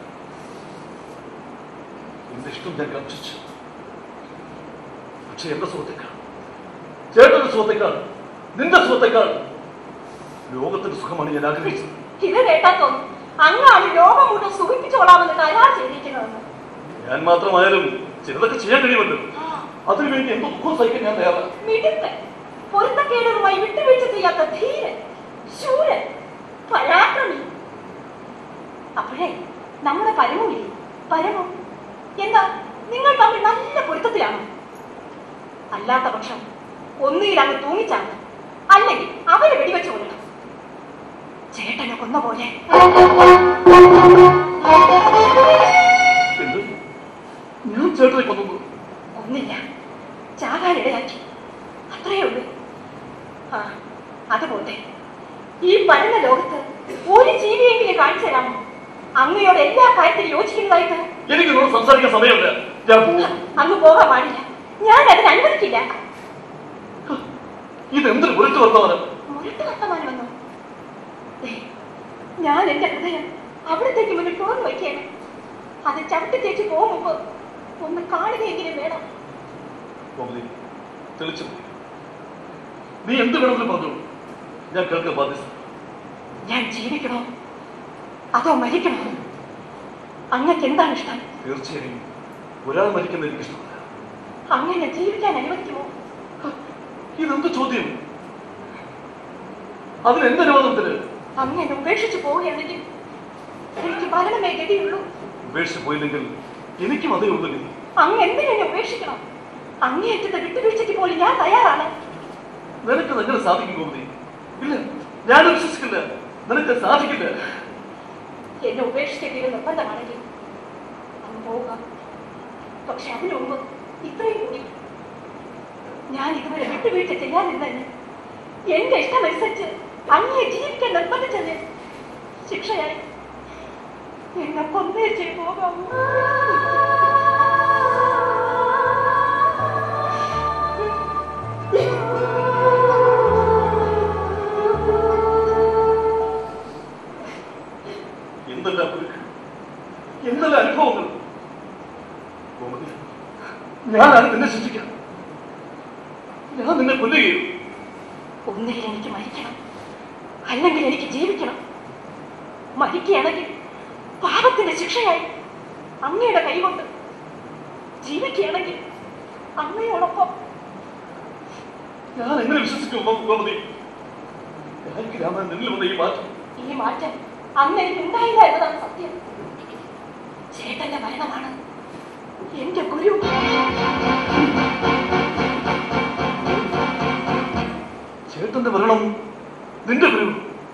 എന്റെ ഇഷ്ടം ഞാൻ കാക്ഷിച്ചു പക്ഷെ എന്റെ സുഹൃത്തേക്കാൾ ചേട്ടന്റെ സുഹൃത്തേക്കാൾ നിന്റെ സുഹൃത്തേക്കാൾ ലോകത്തിന്റെ സുഖമാണ് ഞാൻ ആഗ്രഹിച്ചത് ഇത് കേട്ടാ തോന്നും അങ്ങാണ് ലോകം മുഴുവൻ സുഖിപ്പിച്ചോളാമെന്ന് കരാർ ചെയ്തിരിക്കുന്നതെന്ന് ഞാൻ മാത്രമായാലും ചിലതൊക്കെ ചെയ്യാൻ കഴിയുമല്ലോ അതിനുവേണ്ടി എന്തോ ദുഃഖം സഹിക്കാൻ ഞാൻ തയ്യാറാണ് മിടുക്കൻ പൊരുത്തക്കേടുകളുമായി വിട്ടുവീഴ്ച ചെയ്യാത്ത ധീരൻ ശൂരൻ പരാക്രമി അപ്പോഴേ നമ്മുടെ പരമുമില്ലേ പരമു എന്താ നിങ്ങൾ തമ്മിൽ നല്ല പൊരുത്തത്തിലാണോ അല്ലാത്ത പക്ഷം ഒന്നുകിൽ അങ്ങ് തൂങ്ങിച്ചാകും അല്ലെങ്കിൽ അവരെ വെടിവെച്ച് കൊല്ലണം ചേട്ടനെ കൊന്ന പോലെ എന്ത് ഞാൻ ചേട്ടനെ കൊന്നു ഒന്നില്ല ചാകാനിടയാക്കി അത്രയേ ഉള്ളൂ ആ അതുപോട്ടെ ഈ പരന്ന ലോകത്ത് ഒരു ജീവിയെങ്കിലും കാണിച്ചു തരാമോ അങ്ങയോട് എല്ലാ കാര്യത്തിലും യോജിക്കുന്നതായിട്ട് എനിക്ക് നിന്നോട് സംസാരിക്കാൻ സമയമില്ല ഞാൻ പോകും അങ്ങ് പോകാൻ പാടില്ല ഞാൻ അതിന് അനുവദിക്കില്ല ഇത് എന്തൊരു വിളിച്ചു വർത്തമാനം മുരട്ട് വർത്തമാനമെന്നോ ദേ, ഞാൻ എന്റെ ഹൃദയം അവിടത്തേക്ക് മുന്നിൽ തുറന്നു വയ്ക്കുകയാണ് അത് ചവിട്ടി തേച്ച് പോകും മുമ്പ് ഒന്ന് കാണുകയെങ്കിലും വേണം ഗോമതി തെളിച്ചു പോയി. നീ എന്ത് വേണമെങ്കിലും പറഞ്ഞോളൂ ഞാൻ കേൾക്കാൻ ബാധ്യസ്ഥ ഞാൻ ജീവിക്കണോ അതോ മരിക്കണോ അങ്ങക്ക് എന്താണ് ഇഷ്ടം തീർച്ചയായും ഒരാൾ മരിക്കുന്ന എനിക്ക് ഇഷ്ടമല്ല അങ്ങനെ ജീവിക്കാൻ അനുവദിക്കുമോ ഇതെന്ത് ചോദ്യം അതിന് എന്ത് അനുവാദത്തിന് അങ്ങനെ ഉപേക്ഷിച്ചു പോവുകയാണെങ്കിൽ എനിക്ക് മരണമേ ഗതിയുള്ളൂ ഉപേക്ഷിച്ച് പോയില്ലെങ്കിൽ എനിക്കും അതേ ഉള്ളെങ്കിൽ അങ്ങ് എന്തിനെ ഉപേക്ഷിക്കണം അങ്ങേയറ്റത്തെ വിട്ടുവീഴ്ചയ്ക്ക് പോലും ഞാൻ തയ്യാറാണ് നിനക്ക് അങ്ങനെ സാധിക്കും ഗോമതി ഇല്ല ഞാൻ വിശ്വസിക്കില്ല നിനക്ക് സാധിക്കില്ല എന്നെ ഉപേക്ഷിക്കേണ്ടത് നിർബന്ധമാണെങ്കിൽ അങ്ങ് പോവുക പക്ഷെ അതിനു മുമ്പ് ഇത്രയും കൂടി ഞാൻ ഇതുവരെ വിട്ടുവീഴ്ച ചെയ്യാതിരുന്നതിന് എന്റെ ഇഷ്ടമനുസരിച്ച് അങ്ങയെ ജീവിക്കാൻ നിർബന്ധിച്ചത് ശിക്ഷയായി എന്നെ കൊന്നേച്ചേ പോകാമോ എന്തെല്ലാം കുരുക്ക് എന്തെല്ലാം അനുഭവങ്ങൾ ഗോമതി ഞാനാണ് നിന്നെ ശിക്ഷിക്കാം ഞാൻ നിന്നെ കൊല്ലുകയും ഒന്നുകിൽ എനിക്ക് മരിക്കണം അല്ലെങ്കിൽ എനിക്ക് ജീവിക്കണം മരിക്കുകയാണെങ്കിൽ പാപത്തിന്റെ ശിക്ഷയായി അങ്ങയുടെ കൈകൊണ്ട് ജീവിക്കുകയാണെങ്കിൽ അങ്ങയോടൊപ്പം ഞാൻ എങ്ങനെ വിശ്വസിക്കും ഗോ- ഗോമതി ഞാൻ രാമൻ നിന്നിൽ വന്ന ഈ മാറ്റം ഈ മാറ്റം അന്ന് എനിക്ക് ഉണ്ടായില്ല എന്നതാണ് സത്യം ചേട്ടന്റെ മരണമാണ് എന്റെ ഗുരു ചേട്ടന്റെ മരണം നിന്റെ ഗുരു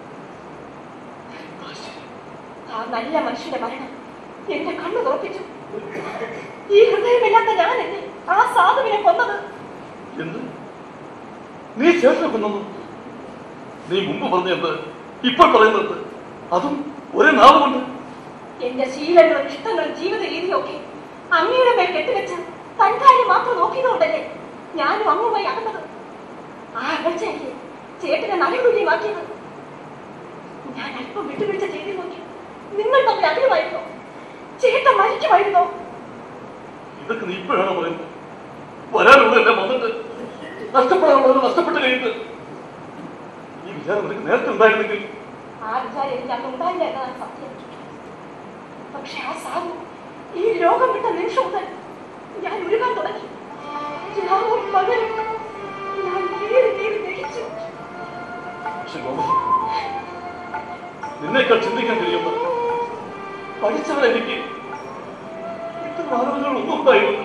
ആ നല്ല മനുഷ്യന്റെ മരണം എന്റെ കണ്ണു തുറപ്പിച്ചു ഈ ഹൃദയമില്ലാത്ത ഞാൻ എന്നെ ആ സാധുവിനെ കൊന്നത് എന്ത് നീ ചേട്ടനെ കൊന്നു നീ മുമ്പ് പറഞ്ഞത് ഇപ്പോൾ പറയുന്നത് അതും ഒരേ നാവ് കൊണ്ട് എന്റെ ശീലങ്ങളും ഇഷ്ടങ്ങളും ജീവിത രീതിയും ഒക്കെ അങ്ങയുടെ മേൽ കെട്ടിവെച്ച് തൻകാര്യം മാത്രം നോക്കിയതുകൊണ്ടല്ലേ ഞാനും അങ്ങുമായി അകന്നത് ആ അകൽച്ചയല്ലേ ചേട്ടനെ നടുതുല്യമാക്കിയത് ഞാൻ അല്പം വിട്ടുവീഴ്ച ചെയ്തു നോക്കി നിങ്ങൾ തമ്മിൽ അകലുമായിരുന്നോ ചേട്ടൻ മരിക്കുമായിരുന്നോ ഇതൊക്കെ നീ ഇപ്പോഴാണ് പറയുന്നത് വരാനുള്ള എന്നെ വന്നിട്ട് നഷ്ടപ്പെടാനുള്ളത് നഷ്ടപ്പെട്ട് കഴിഞ്ഞിട്ട് ഈ വിചാരം നിനക്ക് നേരത്തെ ഉണ്ടായിരുന്നെങ്കിൽ ആ വിചാരം എനിക്ക് അന്ന് ഉണ്ടായില്ല എന്നതാണ് സത്യം പക്ഷെ ആ സാധു ഈ ലോകം വിട്ട നിമിഷം മുതൽ ഞാൻ ഉരുകാൻ തുടങ്ങി രാവും പകലും ഞാൻ നീര് നീര് ദഹിച്ചു പക്ഷെ ഗോമതി നിന്നേക്കാൾ ചിന്തിക്കാൻ കഴിയുന്ന പഠിച്ചവൻ എനിക്ക് ഇത്തരം ആലോചനകൾ ഒന്നും ഉണ്ടായിരുന്നു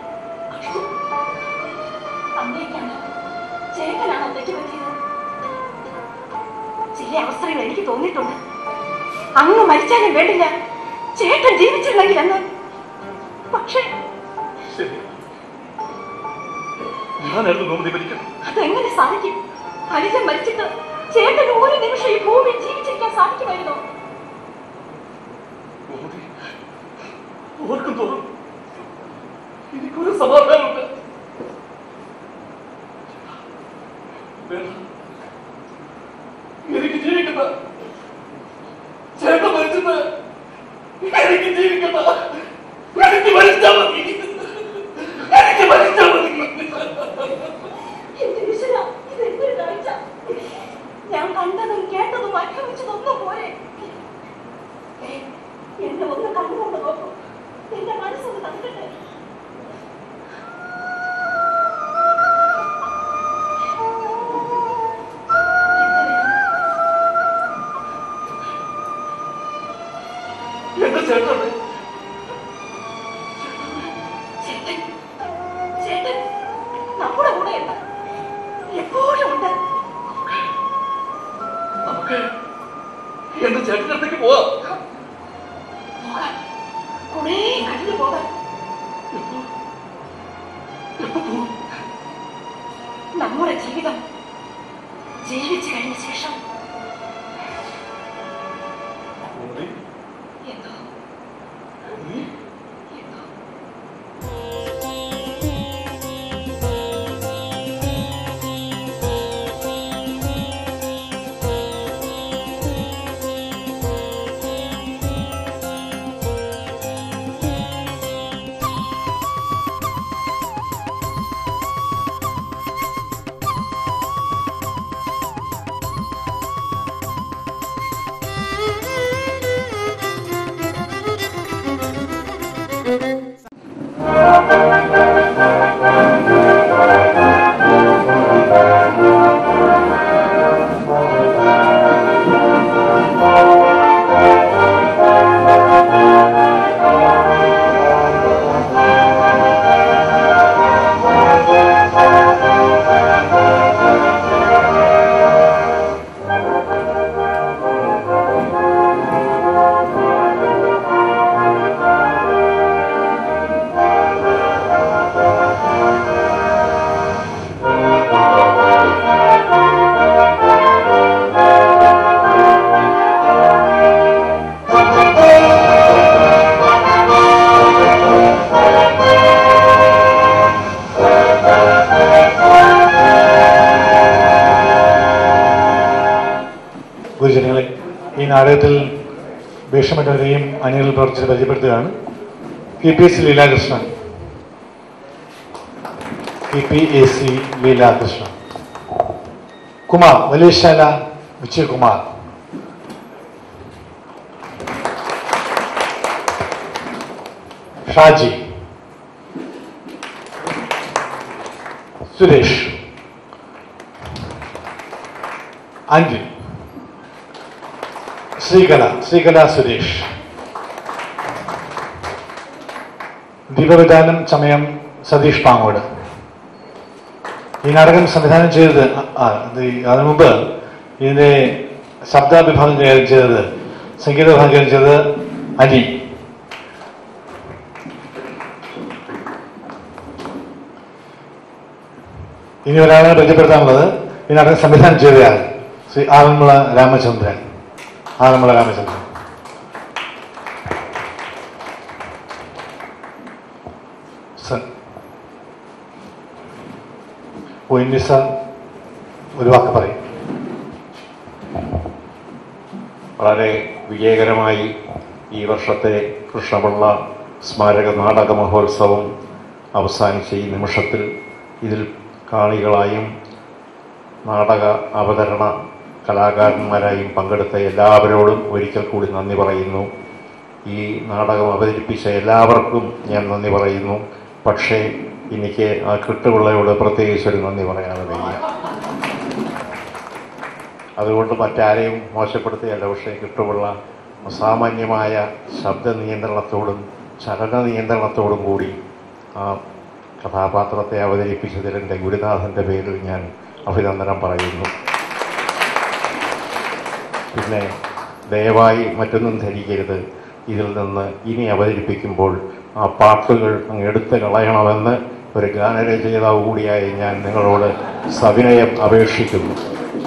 അന്നേക്കാണ് ചേട്ടനാണോ തെറ്റുപറ്റിയത് ചില അവസരങ്ങൾ എനിക്ക് തോന്നിയിട്ടുണ്ട് അങ്ങ് മരിച്ചാലും വേണ്ടില്ല ചേട്ടൻ ജീവിച്ചില്ലെങ്കിൽ എന്ന് പക്ഷേ ശരി ഞാനായിരുന്നു ഗോമതി മരിക്കണം അതെങ്ങനെ സാധിക്കും അനുജൻ മരിച്ചിട്ട് ചേട്ടൻ ഒരു നിമിഷം ഈ ഭൂമിയിൽ ജീവിച്ചിരിക്കാൻ സാധിക്കുമായിരുന്നോ ഗോമതി ഓർക്കും തോറും എനിക്കൊരു സമാധാനമുണ്ട് വേണ്ട. എനിക്ക് ജീവിക്കണ്ട ചേട്ടൻ മരിച്ചിട്ട് എനിക്ക് ജീവിക്കണ്ട എനിക്ക് മരിച്ചാൽ മതി എനിക്ക് മരിച്ചാൽ മതി എന്റെ ഈശ്വരാ, ഇതെന്തൊരു കാഴ്ച. ഞാൻ കണ്ടതും കേട്ടതും അനുഭവിച്ചതൊന്നും പോരെ ഏ, എന്നെ ഒന്ന് കണ്ണുകൊണ്ട് നോക്കൂ എന്റെ മനസ്സൊന്ന് കണ്ടിട്ടെ എന്റെ ചേട്ടന്റെ അടുത്തേക്ക് പോവാം പോകാം കുറേ കഴിഞ്ഞു പോകാം നമ്മുടെ ജീവിതം ജീവിച്ചു കഴിഞ്ഞ ശേഷം ഗോപി, എന്തോ ഗോപി, എന്തോ ഗുരുജനങ്ങളെ ഈ നാടകത്തിൽ വേഷമിട്ടവരെയും അണികളിൽ പ്രവർത്തിച്ച് പരിചയപ്പെടുത്തുകയാണ് K P S Leelakrishnan K P A C Leelakrishnan Kumar Valiyasala Vijayakumar Shaji Suresh Anju Sreekala Sreekala Suresh ദീപവിധാനം ചമയം സതീഷ് പാങ്ങോട് ഈ നാടകം സംവിധാനം ചെയ്തത് അ- ആ, ഇത് ഈ- അതിനു മുമ്പ് ഇതിന്റെ ശബ്ദവിഭാഗം കൈകാര്യം ചെയ്തത് സംഗീത വിഭാഗം കൈകാര്യം ചെയ്തത് അലി ഇനി ഒരാളെ പരിചയപ്പെടുത്താനുള്ളത് ഈ നാടകം സംവിധാനം ചെയ്തയാൾ Shri Aranmula Ramachandran Aranmula Ramachandran sir O N V sir ഒരു വാക്ക് പറയും വളരെ വിജയകരമായി ഈ വർഷത്തെ കൃഷ്ണപിള്ള സ്മാരക നാടക മഹോത്സവം അവസാനിച്ച ഈ നിമിഷത്തിൽ ഇതിൽ കാണികളായും നാടക അവതരണ കലാകാരന്മാരായും പങ്കെടുത്ത എല്ലാവരോടും ഒരിക്കൽ കൂടി നന്ദി പറയുന്നു ഈ നാടകം അവതരിപ്പിച്ച എല്ലാവർക്കും ഞാൻ നന്ദി പറയുന്നു പക്ഷേ എനിക്ക് ആ കിട്ടുപിള്ളയോട് പ്രത്യേകിച്ചൊരു നന്ദി പറയാതെ വയ്യ അതുകൊണ്ട് മറ്റാരെയും മോശപ്പെടുത്തുകയല്ല പക്ഷേ കിട്ടുപിള്ള അസാമാന്യമായ ശബ്ദ നിയന്ത്രണത്തോടും ചലന നിയന്ത്രണത്തോടും കൂടി ആ കഥാപാത്രത്തെ അവതരിപ്പിച്ചതിൽ എൻ്റെ ഗുരുനാഥൻ്റെ പേരിൽ ഞാൻ അഭിനന്ദനം പറയുന്നു പിന്നെ ദയവായി മറ്റൊന്നും ധരിക്കരുത് ഇതിൽ നിന്ന് ഇനി അവതരിപ്പിക്കുമ്പോൾ ആ പാട്ടുകൾ അങ്ങ് എടുത്തു കളയണമെന്ന് ഒരു ഗാനരചയിതാവ് കൂടിയായി ഞാൻ നിങ്ങളോട് സവിനയം അപേക്ഷിക്കുന്നു